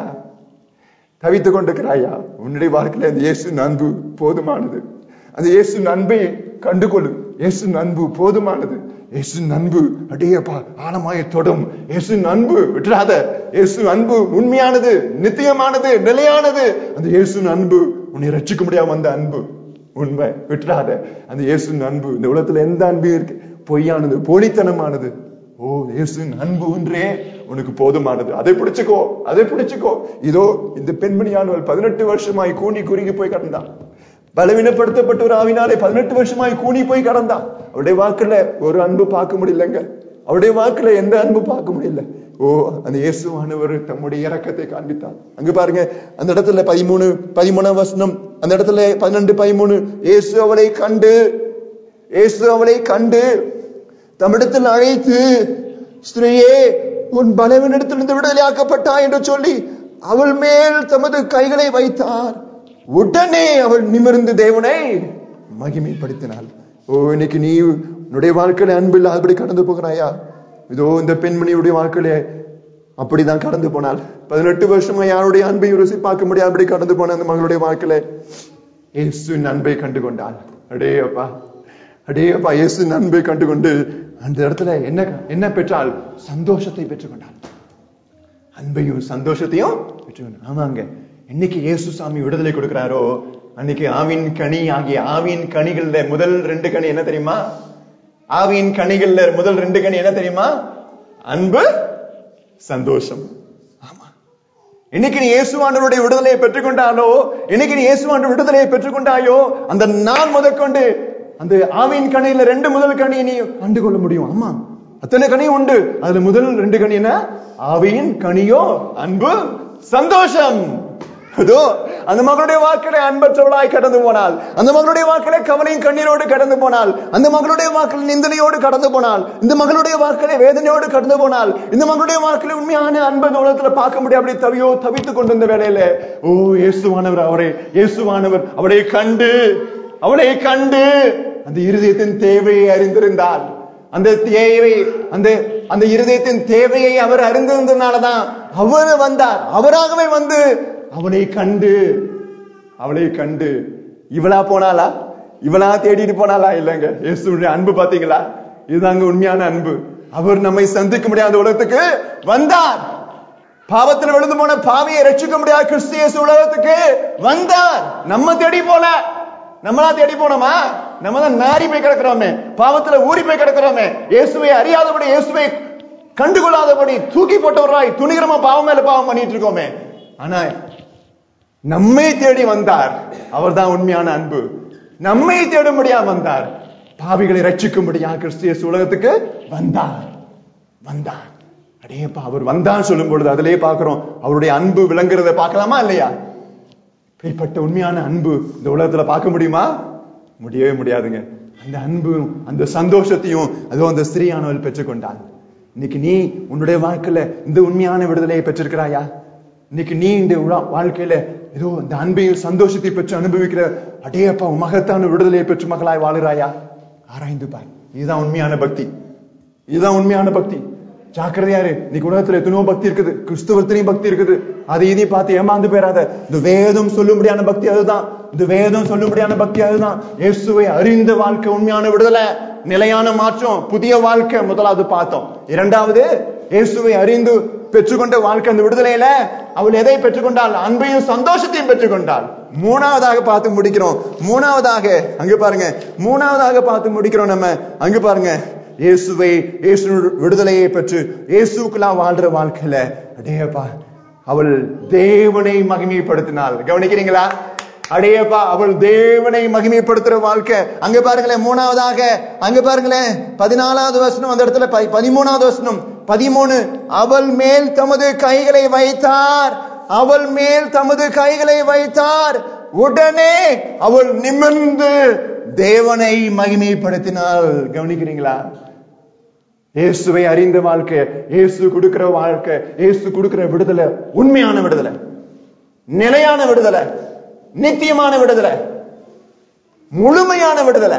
தவித்துக் கொண்டிருக்கிறாயா உன்னுடைய வாழ்க்கையில அந்த இயேசு அன்பு போதுமானது அந்த இயேசு அன்பை கண்டுகொள்ளு இயேசு அன்பு போதுமானது இயேசு அன்பு அடியப்பா ஆழமாய தொடும் இயேசு அன்பு விட்டுறாத இயேசு அன்பு உண்மையானது நித்தியமானது நிலையானது அந்த இயேசு அன்பு உன்னை ரட்சிக்க முடியாம வந்த அன்பு உண்மை விட்டுறாத அந்த இயேசு அன்பு இந்த உலகத்துல எந்த அன்பு இருக்கு பொய்யானது போலித்தனமானது ஓ இயேசுவின் அன்பு ஒன்றே உனக்கு போதுமானது அதை பிடிச்சுக்கோ அதை பிடிச்சுக்கோ இதோ இந்த பெண்மணியானவள் பதினெட்டு வருஷமாய் கூனி குறுகி போய் கடந்தான் பலவீனப்படுத்தப்பட்ட ஒரு ஆவினாலே பதினெட்டு வருஷமாய் கூனி போய் கடந்தான் அவருடைய வாக்குல ஒரு அன்பு பார்க்க முடியலங்க அவருடைய வாக்குல எந்த அன்பு பார்க்க முடியல ஓ அந்த இயேசுவானவர் தம்முடைய இரக்கத்தை காண்பித்தார் அங்க பாருங்க அந்த இடத்துல பதிமூணு பதிமூணாம் வசனம் அந்த இடத்துல பன்னெண்டு பதிமூணு இயேசு அவளை கண்டு இயேசு அவளை கண்டு தம்மிடத்தில் அழைத்து ஸ்திரீயே உன் பலவீனிடத்திலிருந்து விடுதலையாக்கப்பட்டா என்று சொல்லி அவள் மேல் தமது கைகளை வைத்தார் உடனே அவள் நிமிர்ந்து தேவனை மகிமைப்படுத்தினாள் ஓ இன்னைக்கு நீ உன்னுடைய வாழ்க்கையில அன்பு இல்லாதபடி கடந்து போகிறாயா இதோ இந்த பெண்மணியுடைய வாழ்க்கையில அப்படிதான் கடந்து போனாள் பதினெட்டு வருஷமா யாருடைய அன்பையும் ருசி பார்க்க முடியாதபடி கடந்து போன அந்த மகளுடைய வாழ்க்கையில இயேசுவின் அன்பை கண்டு கொண்டாள் அடே அப்பா அடே அப்பா இயேசுவின் அன்பை கண்டு கொண்டு அந்த இடத்துல என்ன என்ன பெற்றால் சந்தோஷத்தை பெற்றுக்கொண்டாள் அன்பையும் சந்தோஷத்தையும் பெற்றுக்கொண்டாள் ஆமாங்க என்னைக்கு இயேசு சாமி விடுதலை கொடுக்கிறாரோ அன்னைக்கு ஆவின் கனி ஆகிய ஆவின் கனிகள்ல முதல் ரெண்டு கனி என்ன தெரியுமா ஆவியின் கனிகள்ல முதல் ரெண்டு கனி என்ன தெரியுமா அன்பு சந்தோஷம் ஆமா இன்னைக்கு நீ இயேசுவாண்டவருடைய விடுதலையை பெற்றுக்கொண்டாலோ இன்னைக்கு நீ இயேசுவாண்ட விடுதலையை பெற்றுக்கொண்டாயோ அந்த நாள் முதற்கொண்டு அந்த ஆவியின் கனியில ரெண்டு முதல் கனியை நீ கண்டு கொள்ள முடியும் ஆமா அத்தனை கனி உண்டு அதுல முதல் ரெண்டு கனி என்ன ஆவியின் கனியோ அன்பு சந்தோஷம் அதோ அந்த மகளுடைய வாழ்க்கையில அன்பற்றவளாய் கடந்து போனால் அந்த மகளுடைய வாழ்க்கையில கவலையும் கண்ணீரோடு கடந்து போனால் அந்த மகளுடைய வாழ்க்கையில் நிந்தனையோடு கடந்து போனால் இந்த மகளுடைய வாழ்க்கையில வேதனையோடு கடந்து போனால் இந்த மகளுடைய வாழ்க்கையில உண்மையான அன்பை இந்த உலகத்துல பார்க்க முடியாது அப்படி தவியோ தவித்துக் கொண்டிருந்த வேலையில ஓ இயேசுவானவர் அவரை இயேசுவானவர் அவளை கண்டு அவளை கண்டு அந்த இருதயத்தின் தேவையை அறிந்திருந்தால் அந்த தேவை அந்த அந்த இருதயத்தின் தேவையை அவர் அறிந்திருந்ததுனாலதான் அவர் வந்தார் அவராகவே வந்து அவளை கண்டு அவளை கண்டு இவளா போனாளா இவளா தேடிட்டு போனாளா இல்லைங்க இயேசுடைய அன்பு பாத்தீங்களா இதுதாங்க உண்மையான அன்பு அவர் நம்மை சந்திக்க முடியாத உலகத்துக்கு வந்தார் பாவத்தில் விழுந்து போன பாவியை ரட்சிக்க முடியாத கிறிஸ்து இயேசு உலகத்துக்கு வந்தார் நம்ம தேடி போல நம்மளா தேடி போனோமா நம்ம தான் நாரி போய் கிடக்கிறோமே பாவத்துல ஊறி போய் கிடக்கிறோமே இயேசுவை அறியாதபடி இயேசுவை கண்டுகொள்ளாதபடி தூக்கி போட்டவராய் துணிகரமா பாவம் மேல பாவம் பண்ணிட்டு இருக்கோமே ஆனா நம்மை தேடி வந்தார் அவர்தான் உண்மையான அன்பு நம்மை தேடும்படியா வந்தார் பாவிகளை ரட்சிக்கும்படியா கிறிஸ்திய உலகத்துக்கு வந்தார் வந்தார் அடேப்பா அவர் வந்தான்னு சொல்லும் பொழுது அதிலே பார்க்கிறோம் அவருடைய அன்பு விளங்குறத பார்க்கலாமா இல்லையா இப்படிப்பட்ட உண்மையான அன்பு இந்த உலகத்துல பார்க்க முடியுமா முடியவே முடியாதுங்க அந்த அன்பு அந்த சந்தோஷத்தையும் அதோ அந்த ஸ்திரீயானவள் பெற்றுக்கொண்டாள் இன்னைக்கு நீ உன்னுடைய வாழ்க்கையில இந்த உண்மையான விடுதலையை பெற்றிருக்கிறாயா இன்னைக்கு நீ இந்த உலா- வாழ்க்கையில ஏதோ இந்த அன்பையும் சந்தோஷத்தை பெற்று அனுபவிக்கிற அடேப்பா மகத்தான விடுதலையை பெற்று மகளாய் வாழுறாயா ஆராய்ந்து பார் இதுதான் உண்மையான பக்தி இதுதான் உண்மையான பக்தி ஜாக்கிரதையாரு இன்னைக்கு உலகத்துல எத்தனையோ பக்தி இருக்குது கிறிஸ்துவத்திலையும் பக்தி இருக்குது அதை இதையும் பார்த்து ஏமாந்து போயிடாத இந்த வேதம் சொல்லும்படியான பக்தி அதுதான் இந்த வேதம் சொல்லும்படியான பக்தி அதுதான் இயேசுவை அறிந்த வாழ்க்கை உண்மையான விடுதலை நிலையான மாற்றம் புதிய வாழ்க்கை முதலாவது பார்த்தோம் இரண்டாவது இயேசுவை அறிந்து பெற்றுக்கொண்ட வாழ்க்கை அந்த விடுதலையில அவள் எதை பெற்றுக்கொண்டாள் அன்பையும் சந்தோஷத்தையும் பெற்றுக்கொண்டாள் மூணாவதாக பார்த்து முடிக்கிறோம் மூணாவதாக அங்க பாருங்க மூணாவதாக பார்த்து முடிக்கிறோம் நம்ம அங்க பாருங்க இயேசுவை இயேசு விடுதலையை பெற்று இயேசுக்குலாம் வாழ்ற வாழ்க்கையில அடேப்பா அவள் தேவனை மகிமைப்படுத்தினாள் கவனிக்கிறீங்களா அடேப்பா அவள் தேவனை மகிமைப்படுத்துற வாழ்க்கை அங்க பாருங்களேன் மூணாவதாக அங்க பாருங்களேன் பதினாலாவது வசனம் அந்த இடத்துல ப- பதிமூணாவது வசனம் பதிமூணு அவள் மேல் தமது கைகளை வைத்தார் அவள் மேல் தமது கைகளை வைத்தார் உடனே அவள் நிமிர்ந்து தேவனை மகிமைப்படுத்தினாள் கவனிக்கிறீங்களா இயேசுவை அறிந்த வாழ்க்கை இயேசு கொடுக்கிற வாழ்க்கை இயேசு கொடுக்கிற விடுதலை உண்மையான விடுதலை நிலையான விடுதலை நித்தியமான விடுதலை முழுமையான விடுதலை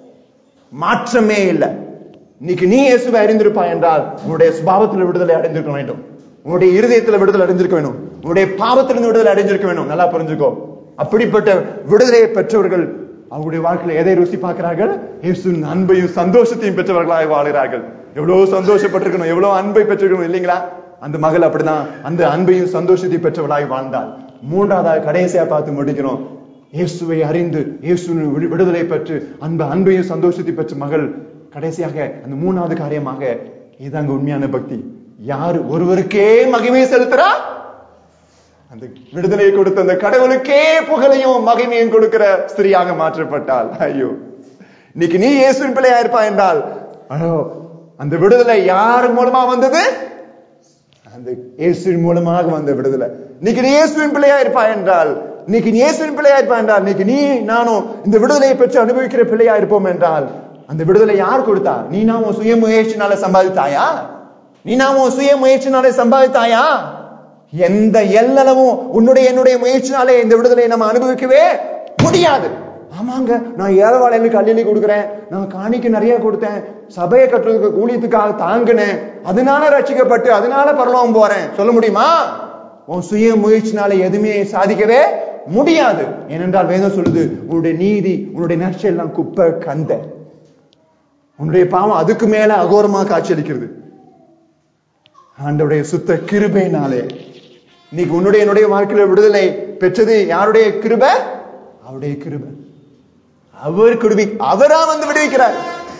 மாற்றமே இல்லை இன்னைக்கு நீ இயேசுவை அறிந்திருப்பாய் என்றால் உன்னுடைய சுபாவத்தில் விடுதலை அடைந்திருக்க வேண்டும் உன்னுடைய இருதயத்தில் விடுதலை அடைந்திருக்க வேண்டும் உன்னுடைய பாவத்திலிருந்து விடுதலை அடைஞ்சிருக்க வேண்டும் நல்லா புரிஞ்சுக்கோ அப்படிப்பட்ட விடுதலையை பெற்றவர்கள் அவருடைய வாழ்க்கையில எதை ருசி பார்க்கிறார்கள் இயேசுவின் அன்பையும் சந்தோஷத்தையும் பெற்றவர்களாக வாழ்கிறார்கள் எவ்வளவு சந்தோஷப்பட்டிருக்கணும் எவ்வளவு அன்பை பெற்றிருக்கணும் இல்லைங்களா அந்த மகள் அப்படிதான் அந்த அன்பையும் சந்தோஷத்தையும் பெற்றவளாய் வாழ்ந்தாள் மூன்றாவதாக கடைசியா பார்த்து முடிக்கிறோம் இயேசுவை அறிந்து இயேசுவின் விடு- விடுதலை பெற்று அன்பு அன்பையும் சந்தோஷத்தை பெற்ற மகள் கடைசியாக அந்த மூணாவது காரியமாக இதுதாங்க உண்மையான பக்தி யாரு ஒருவருக்கே மகிமை செலுத்துறா அந்த விடுதலையை கொடுத்த அந்த கடவுளுக்கே புகழையும் மகிமையும் கொடுக்கிற ஸ்திரியாக மாற்றப்பட்டாள் ஐயோ இன்னைக்கு நீ இயேசுவின் பிள்ளையா இருப்பா என்றால் ஐயோ அந்த விடுதலை யார் மூலமா வந்தது அந்த இயேசுவின் மூலமாக வந்த விடுதலை இன்னைக்கு நீ இயேசுவின் பிள்ளையா இருப்பா என்றால் இன்னைக்கு நீ இயேசுவின் பிள்ளையா இருப்பா என்றால் இன்னைக்கு நீ நானும் இந்த விடுதலையை பெற்று அனுபவிக்கிற பிள்ளையா இருப்போம் என்றால் அந்த விடுதலை யார் கொடுத்தா நீ நான் உன் சுய முயற்சினால சம்பாதித்தாயா நீ நான் உன் சுய முயற்சினாலே சம்பாதித்தாயா எந்த எல்லளவும் உன்னுடைய என்னுடைய முயற்சினாலே இந்த விடுதலையை நம்ம அனுபவிக்கவே முடியாது ஆமாங்க நான் ஏழைவாளைகளுக்கு அள்ளி கொடுக்குறேன் நான் காணிக்கு நிறைய கொடுத்தேன் சபையை கட்டுறதுக்கு ஊழியத்துக்காக தாங்கினேன் அதனால ரட்சிக்கப்பட்டு அதனால பரலோகம் போறேன் சொல்ல முடியுமா உன் சுய முயற்சினால எதுவுமே சாதிக்கவே முடியாது ஏனென்றால் வேதம் சொல்லுது உன்னுடைய நீதி உன்னுடைய நற்செயல் எல்லாம் குப்பை கந்த உன்னுடைய பாவம் அதுக்கு மேல அகோரமா காட்சியளிக்கிறது ஆண்டவருடைய சுத்த கிருபையினாலே இன்னைக்கு உன்னுடைய என்னுடைய வாழ்க்கையில விடுதலை பெற்றது யாருடைய கிருபை அவருடைய கிருபை அவர் கிருபி அவரா வந்து விடுவிக்கிறார்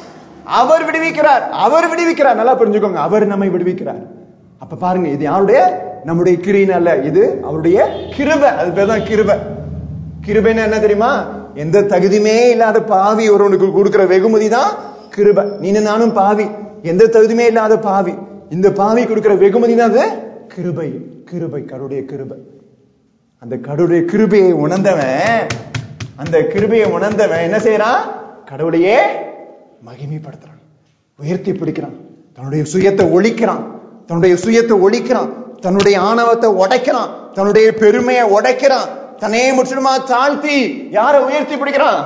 அவர் விடுவிக்கிறார் அவர் விடுவிக்கிறார் நல்லா புரிஞ்சுக்கோங்க அவர் நம்மை விடுவிக்கிறார் அப்ப பாருங்க இது யாருடைய நம்முடைய கிரியின் அல்ல இது அவருடைய கிருபை அது பேர் தான் கிருபை கிருபைன்னா என்ன தெரியுமா எந்த தகுதியுமே இல்லாத பாவி ஒருவனுக்கு கொடுக்கிற வெகுமதி தான் கிருபை நீனு நானும் பாவி எந்த தகுதியுமே இல்லாத பாவி இந்த பாவி கொடுக்கிற வெகுமதி தான் அது கிருபை கிருபை கருடைய கிருபை அந்த கடவுளுடைய கிருபையை உணர்ந்தவன் அந்த கிருபையை உணர்ந்தவன் என்ன செய்யறான் கடவுளையே மகிமைப்படுத்துறான் உயர்த்தி பிடிக்கிறான் தன்னுடைய சுயத்தை ஒழிக்கிறான் தன்னுடைய சுயத்தை ஒழிக்கிறான் தன்னுடைய ஆணவத்தை உடைக்கிறான் தன்னுடைய பெருமையை உடைக்கிறான் தன்னையே முற்றிலுமா தாழ்த்தி யாரை உயர்த்தி பிடிக்கிறான்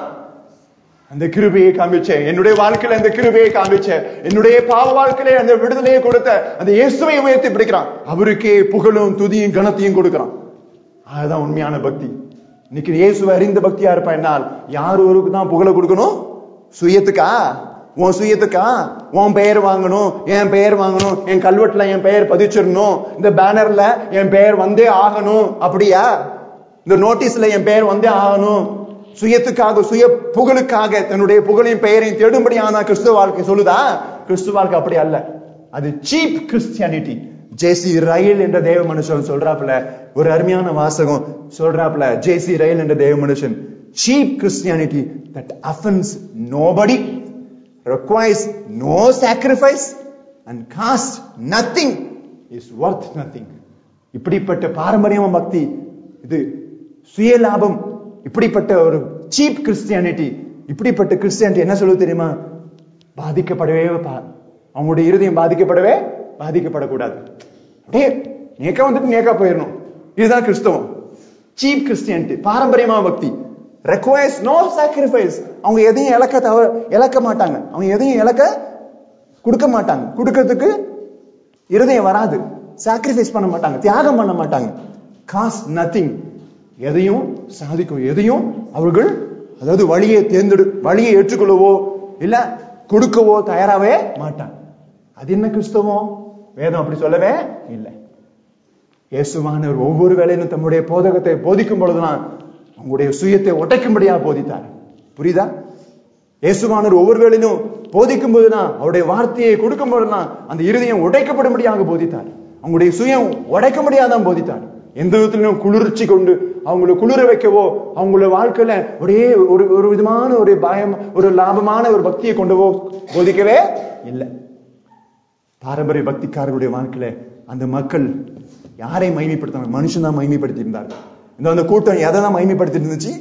அந்த கிருபையை காமிச்ச என்னுடைய வாழ்க்கையில அந்த கிருபையை காமிச்ச என்னுடைய பாவ வாழ்க்கையில அந்த விடுதலையை கொடுத்த அந்த இயேசுவை உயர்த்தி பிடிக்கிறான் அவருக்கே புகழும் துதியும் கனத்தையும் கொடுக்கிறான் அதுதான் உண்மையான பக்தி இன்னைக்கு இயேசுவை அறிந்த பக்தியா இருப்பா என்னால் யார் ஒருக்கு தான் புகழை கொடுக்கணும் சுயத்துக்கா உன் சுயத்துக்கா உன் பெயர் வாங்கணும் என் பெயர் வாங்கணும் என் கல்வெட்டுல என் பெயர் பதிச்சிடணும் இந்த பேனர்ல என் பெயர் வந்தே ஆகணும் அப்படியா இந்த நோட்டீஸ்ல என் பெயர் வந்தே ஆகணும் சுயத்துக்காக சுய புகழுக்காக தன்னுடைய புகழையும் பெயரையும் தேடும்படி ஆனா கிறிஸ்துவ வாழ்க்கை சொல்லுதா கிறிஸ்துவ வாழ்க்கை அப்படி அல்ல அது சீப் கிறிஸ்டியானிட்டி ஜேசி ரயில் என்ற தேவ மனுஷன் சொல்றாப்புல ஒரு அருமையான வாசகம் சொல்றாப்புல ஜேசி ரயில் என்ற தேவ மனுஷன் cheap Christianity that offends nobody requires no sacrifice and cost nothing is worth nothing இப்படிப்பட்ட பாரம்பரியமா பக்தி இது சுயலாபம் இப்படிப்பட்ட ஒரு சீப் கிறிஸ்டியானிட்டி இப்படிப்பட்ட கிறிஸ்டியானிட்டி என்ன சொல்லுது தெரியுமா பாதிக்கப்படவே பா- அவங்களுடைய இருதயம் பாதிக்கப்படவே பாதிக்கப்படக்கூடாது அப்படியே நேக்கா வந்துட்டு நேக்கா போயிடணும் இதுதான் கிறிஸ்தவம் சீப் கிறிஸ்டியானிட்டி பாரம்பரியமா பக்தி ரெக்வயர்ஸ் நோ சாக்ரிஃபைஸ் அவங்க எதையும் இழக்க தவ இழக்க மாட்டாங்க அவங்க எதையும் இழக்க கொடுக்க மாட்டாங்க கொடுக்கறதுக்கு இருதயம் வராது சாக்ரிஃபைஸ் பண்ண மாட்டாங்க தியாகம் பண்ண மாட்டாங்க காஸ் நத்திங் எதையும் சாதிக்கும் எதையும் அவர்கள் அதாவது வழியை தேர்ந்தெடு வழியை ஏற்றுக்கொள்ளவோ இல்ல கொடுக்கவோ தயாராகவே மாட்டாங்க அது என்ன கிறிஸ்தவம் வேதம் அப்படி சொல்லவே இல்லை இயேசுவானவர் ஒவ்வொரு வேளையிலும் தம்முடைய போதகத்தை போதிக்கும் பொழுதுதான் உங்களுடைய சுயத்தை உடைக்கும்படியா போதித்தார் புரியுதா இயேசுவானவர் ஒவ்வொரு வேளையிலும் போதிக்கும் போதுதான் அவருடைய வார்த்தையை கொடுக்கும் போதுதான் அந்த இருதயம் உடைக்கப்படும்படியாக போதித்தார் அவங்களுடைய சுயம் உடைக்க முடியாதான் போதித்தார் எந்த விதத்திலும் குளிர்ச்சி கொண்டு அவங்களை குளிர வைக்கவோ அவங்களோட வாழ்க்கையில ஒரே ஒரு ஒரு விதமான ஒரு பயம் ஒரு லாபமான ஒரு பக்தியை கொண்டு போ போதிக்கவே இல்லை பாரம்பரிய பக்திக்காரருடைய வாழ்க்கையில அந்த மக்கள் யாரை மைமைப்படுத்தாங்க மனுஷன் தான் மைமைப்படுத்தி இருந்தார்கள் இந்த அந்த கூட்டம் எதை தான் மைமைப்படுத்தி இருந்துச்சு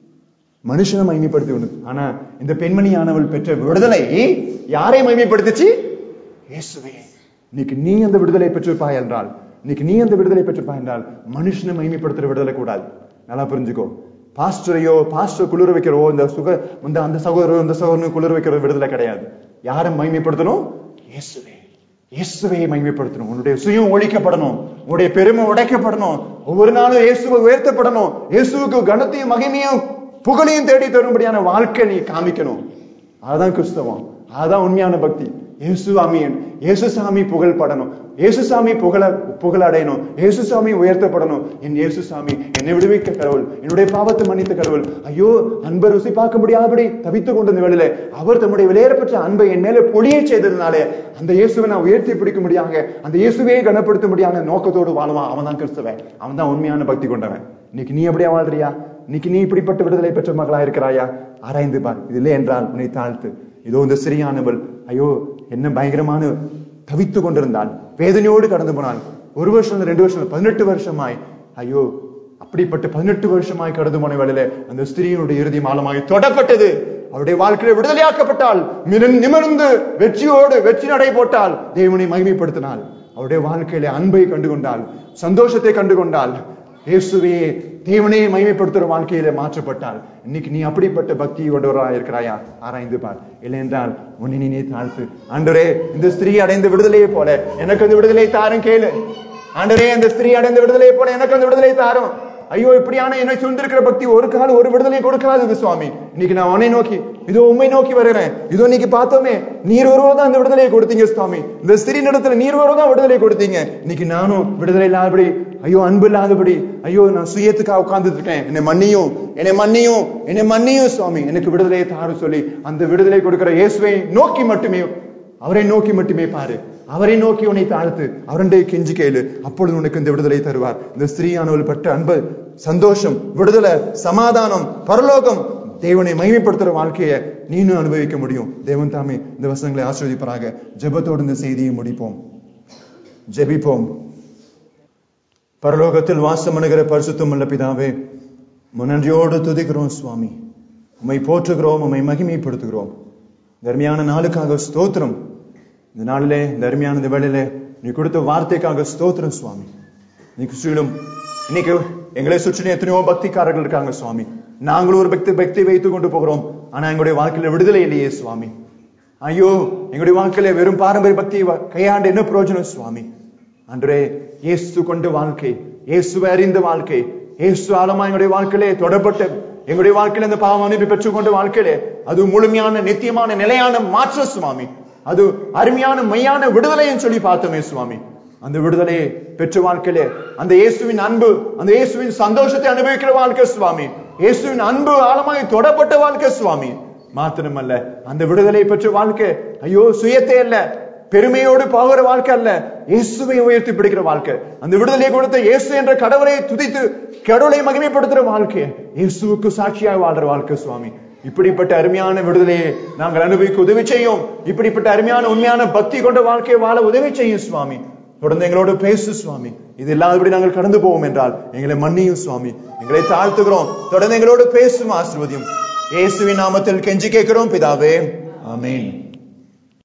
மனுஷனை மைமைப்படுத்தி இருந்தது ஆனா இந்த பெண்மணியானவள் பெற்ற விடுதலை யாரை மைமைப்படுத்துச்சு இயேசுவே இன்னைக்கு நீ அந்த விடுதலை பெற்றிருப்பாய் என்றால் இன்னைக்கு நீ அந்த விடுதலை பெற்றிருப்பாய் என்றால் மனுஷனை மைமைப்படுத்துற விடுதலை கூடாது நல்லா புரிஞ்சுக்கோ பாஸ்டரையோ பாஸ்டர் குளிர வைக்கிறோ இந்த சுக இந்த அந்த சகோதரோ இந்த சகோதரனும் குளிர வைக்கிற விடுதலை கிடையாது யாரை மைமைப்படுத்தணும் இயேசுவே இயேசுவை மகிமைப்படுத்தணும் உன்னுடைய சுயம் ஒழிக்கப்படணும் உன்னுடைய பெருமை உடைக்கப்படணும் ஒவ்வொரு நாளும் இயேசுவை உயர்த்தப்படணும் இயேசுவுக்கு கனத்தையும் மகிமையும் புகழையும் தேடி தரும்படியான வாழ்க்கை நீ காமிக்கணும் அதுதான் கிறிஸ்தவம் அதுதான் உண்மையான பக்தி இயேசுவாமியன் இயேசுசாமி புகழ் படணும் இயேசுசாமி புகழ புகழ் அடையணும் இயேசுசாமி உயர்த்தப்படணும் என் இயேசுசாமி என்னை விடுவிக்க கடவுள் என்னுடைய பாவத்தை மன்னித்த கடவுள் ஐயோ அன்பை ருசி பார்க்க முடியாதபடி தவித்துக் கொண்ட வேளையில அவர் தம்முடைய விலையேறப்பட்ட அன்பை என் மேல பொழிய செய்ததுனாலே அந்த இயேசுவை நான் உயர்த்தி பிடிக்க முடியாங்க அந்த இயேசுவையே கனப்படுத்த முடியாத நோக்கத்தோடு வாழுவான் அவன் தான் கிறிஸ்தவன் அவன் தான் உண்மையான பக்தி கொண்டவன் இன்னைக்கு நீ எப்படியா வாழ்றியா இன்னைக்கு நீ இப்படிப்பட்ட விடுதலை பெற்ற மகளா இருக்கிறாயா ஆராய்ந்து பார் இது இல்லை என்றால் உன்னை தாழ்த்து இதோ இந்த சிறியானவள் ஐயோ என்ன பயங்கரமான தவித்து கொண்டிருந்தாள் வேதனையோடு கடந்து போனாள் ஒரு வருஷம் ரெண்டு வருஷம் பதினெட்டு வருஷமாய் ஐயோ அப்படிப்பட்ட பதினெட்டு வருஷமாய் கடந்து போன வேளையில அந்த ஸ்திரீனுடைய இறுதி மாலமாய் தொடப்பட்டது அவருடைய வாழ்க்கையில விடுதலையாக்கப்பட்டால் மினன் நிமிர்ந்து வெற்றியோடு வெற்றி நடை போட்டால் தேவனை மகிமைப்படுத்தினாள் அவருடைய வாழ்க்கையில அன்பை கண்டு கொண்டாள் சந்தோஷத்தை கண்டு கொண்டாள் இயேசுவே தேவனே மகிமைப்படுத்துற வாழ்க்கையில மாற்றப்பட்டால் இன்னைக்கு நீ அப்படிப்பட்ட பக்தி கொண்டவரா இருக்கிறாயா ஆராய்ந்து பார் இல்லை என்றால் உன்னை நீ தாழ்த்து ஆண்டரே இந்த ஸ்திரீ அடைந்த விடுதலையை போல எனக்கு அந்த விடுதலை தாரும் கேளு ஆண்டரே அந்த ஸ்திரீ அடைந்த விடுதலையை போல எனக்கு அந்த விடுதலை தாரும் ஐயோ இப்படியான என்னை சூழ்ந்திருக்கிற பக்தி ஒரு காலம் ஒரு விடுதலை கொடுக்காது சுவாமி இன்னைக்கு நான் உன்னை நோக்கி இதோ உண்மை நோக்கி வருகிறேன் இதோ இன்னைக்கு பார்த்தோமே நீர் ஒருவதான் அந்த விடுதலையை கொடுத்தீங்க சுவாமி இந்த ஸ்திரீ நடத்துல நீர் ஒருவதான் விடுதலை கொடுத்தீங்க இன்னைக்கு நானும் விடுதலை இல்லாதபடி ஐயோ அன்பு இல்லாதபடி ஐயோ நான் சுயத்துக்காக உட்கார்ந்துட்டு இருக்கேன் என்னை மன்னியும் என்னை மன்னியும் என்னை மன்னியும் சுவாமி எனக்கு விடுதலையை தாரு சொல்லி அந்த விடுதலை கொடுக்கிற இயேசுவை நோக்கி மட்டுமே அவரை நோக்கி மட்டுமே பாரு அவரை நோக்கி உன்னை தாழ்த்து அவருடைய கெஞ்சி கேளு அப்பொழுது உனக்கு இந்த விடுதலை தருவார் இந்த ஸ்திரீயானவள் பட்ட அன்பு சந்தோஷம் விடுதலை சமாதானம் பரலோகம் தேவனை மகிமைப்படுத்துற வாழ்க்கையை நீனும் அனுபவிக்க முடியும் தேவன் தாமே இந்த வசனங்களை ஆஸ்வதிப்பராக ஜெபத்தோடு இந்த செய்தியை முடிப்போம் ஜெபிப்போம் பரலோகத்தில் வாசம் பண்ணுகிற பரிசுத்தம் உள்ள பிதாவே நன்றியோடு துதிக்கிறோம் சுவாமி உம்மை போற்றுகிறோம் உம்மை மகிமைப்படுத்துகிறோம் தர்மியான நாளுக்காக ஸ்தோத்திரம் இந்த நாளிலே தர்மியான இந்த வேளையிலே நீ கொடுத்த வார்த்தைக்காக ஸ்தோத்திரம் சுவாமி இன்னைக்கு சுற்றிலும் இன்னைக்கு எங்களை சுற்றிலும் எத்தனையோ பக்திக்காரர்கள் இருக்காங்க சுவாமி நாங்களும் ஒரு பக்தி பக்தி வைத்துக் கொண்டு போகிறோம் ஆனா எங்களுடைய வாழ்க்கையில விடுதலை இல்லையே சுவாமி ஐயோ எங்களுடைய வாழ்க்கையில வெறும் பாரம்பரிய பக்தி கையாண்டு என்ன பிரயோஜனம் சுவாமி அன்றே இயேசு கொண்ட வாழ்க்கை இயேசுவை அறிந்த வாழ்க்கை இயேசு ஆழமா எங்களுடைய வாழ்க்கையிலே தொடப்பட்ட எங்களுடைய வாழ்க்கையில இந்த பாவம் அனுப்பி பெற்றுக்கொண்ட வாழ்க்கையிலே அது முழுமையான நித்தியமான நிலையான மாற்ற சுவாமி அது அருமையான மையான விடுதலைன்னு சொல்லி பார்த்தோமே சுவாமி அந்த விடுதலையை பெற்ற வாழ்க்கையிலே அந்த இயேசுவின் அன்பு அந்த இயேசுவின் சந்தோஷத்தை அனுபவிக்கிற வாழ்க்கை சுவாமி இயேசுவின் அன்பு ஆழமாய் தொடப்பட்ட வாழ்க்கை சுவாமி மாத்திரமல்ல அந்த விடுதலை பெற்ற வாழ்க்கை ஐயோ சுயத்தை அல்ல பெருமையோடு போகிற வாழ்க்கை அல்ல இயேசுவை உயர்த்தி பிடிக்கிற வாழ்க்கை அந்த விடுதலை கொடுத்த இயேசு என்ற கடவுளை துதித்து கடவுளை மகிமைப்படுத்துற வாழ்க்கை இயேசுவுக்கு சாட்சியாக வாழ்ற வாழ்க்கை சுவாமி இப்படிப்பட்ட அருமையான விடுதலையை நாங்கள் அனுபவிக்க உதவி செய்யும் இப்படிப்பட்ட அருமையான உண்மையான பக்தி கொண்ட வாழ்க்கையை வாழ உதவி செய்யும் சுவாமி தொடர்ந்து எங்களோடு பேசு சுவாமி இது இல்லாதபடி நாங்கள் கடந்து போவோம் என்றால் எங்களை மன்னியும் சுவாமி எங்களை தாழ்த்துகிறோம் தொடர்ந்து எங்களோடு பேசும் ஆசிர்வதியும் இயேசுவின் நாமத்தில் கெஞ்சி கேட்கிறோம் பிதாவே ஆமென்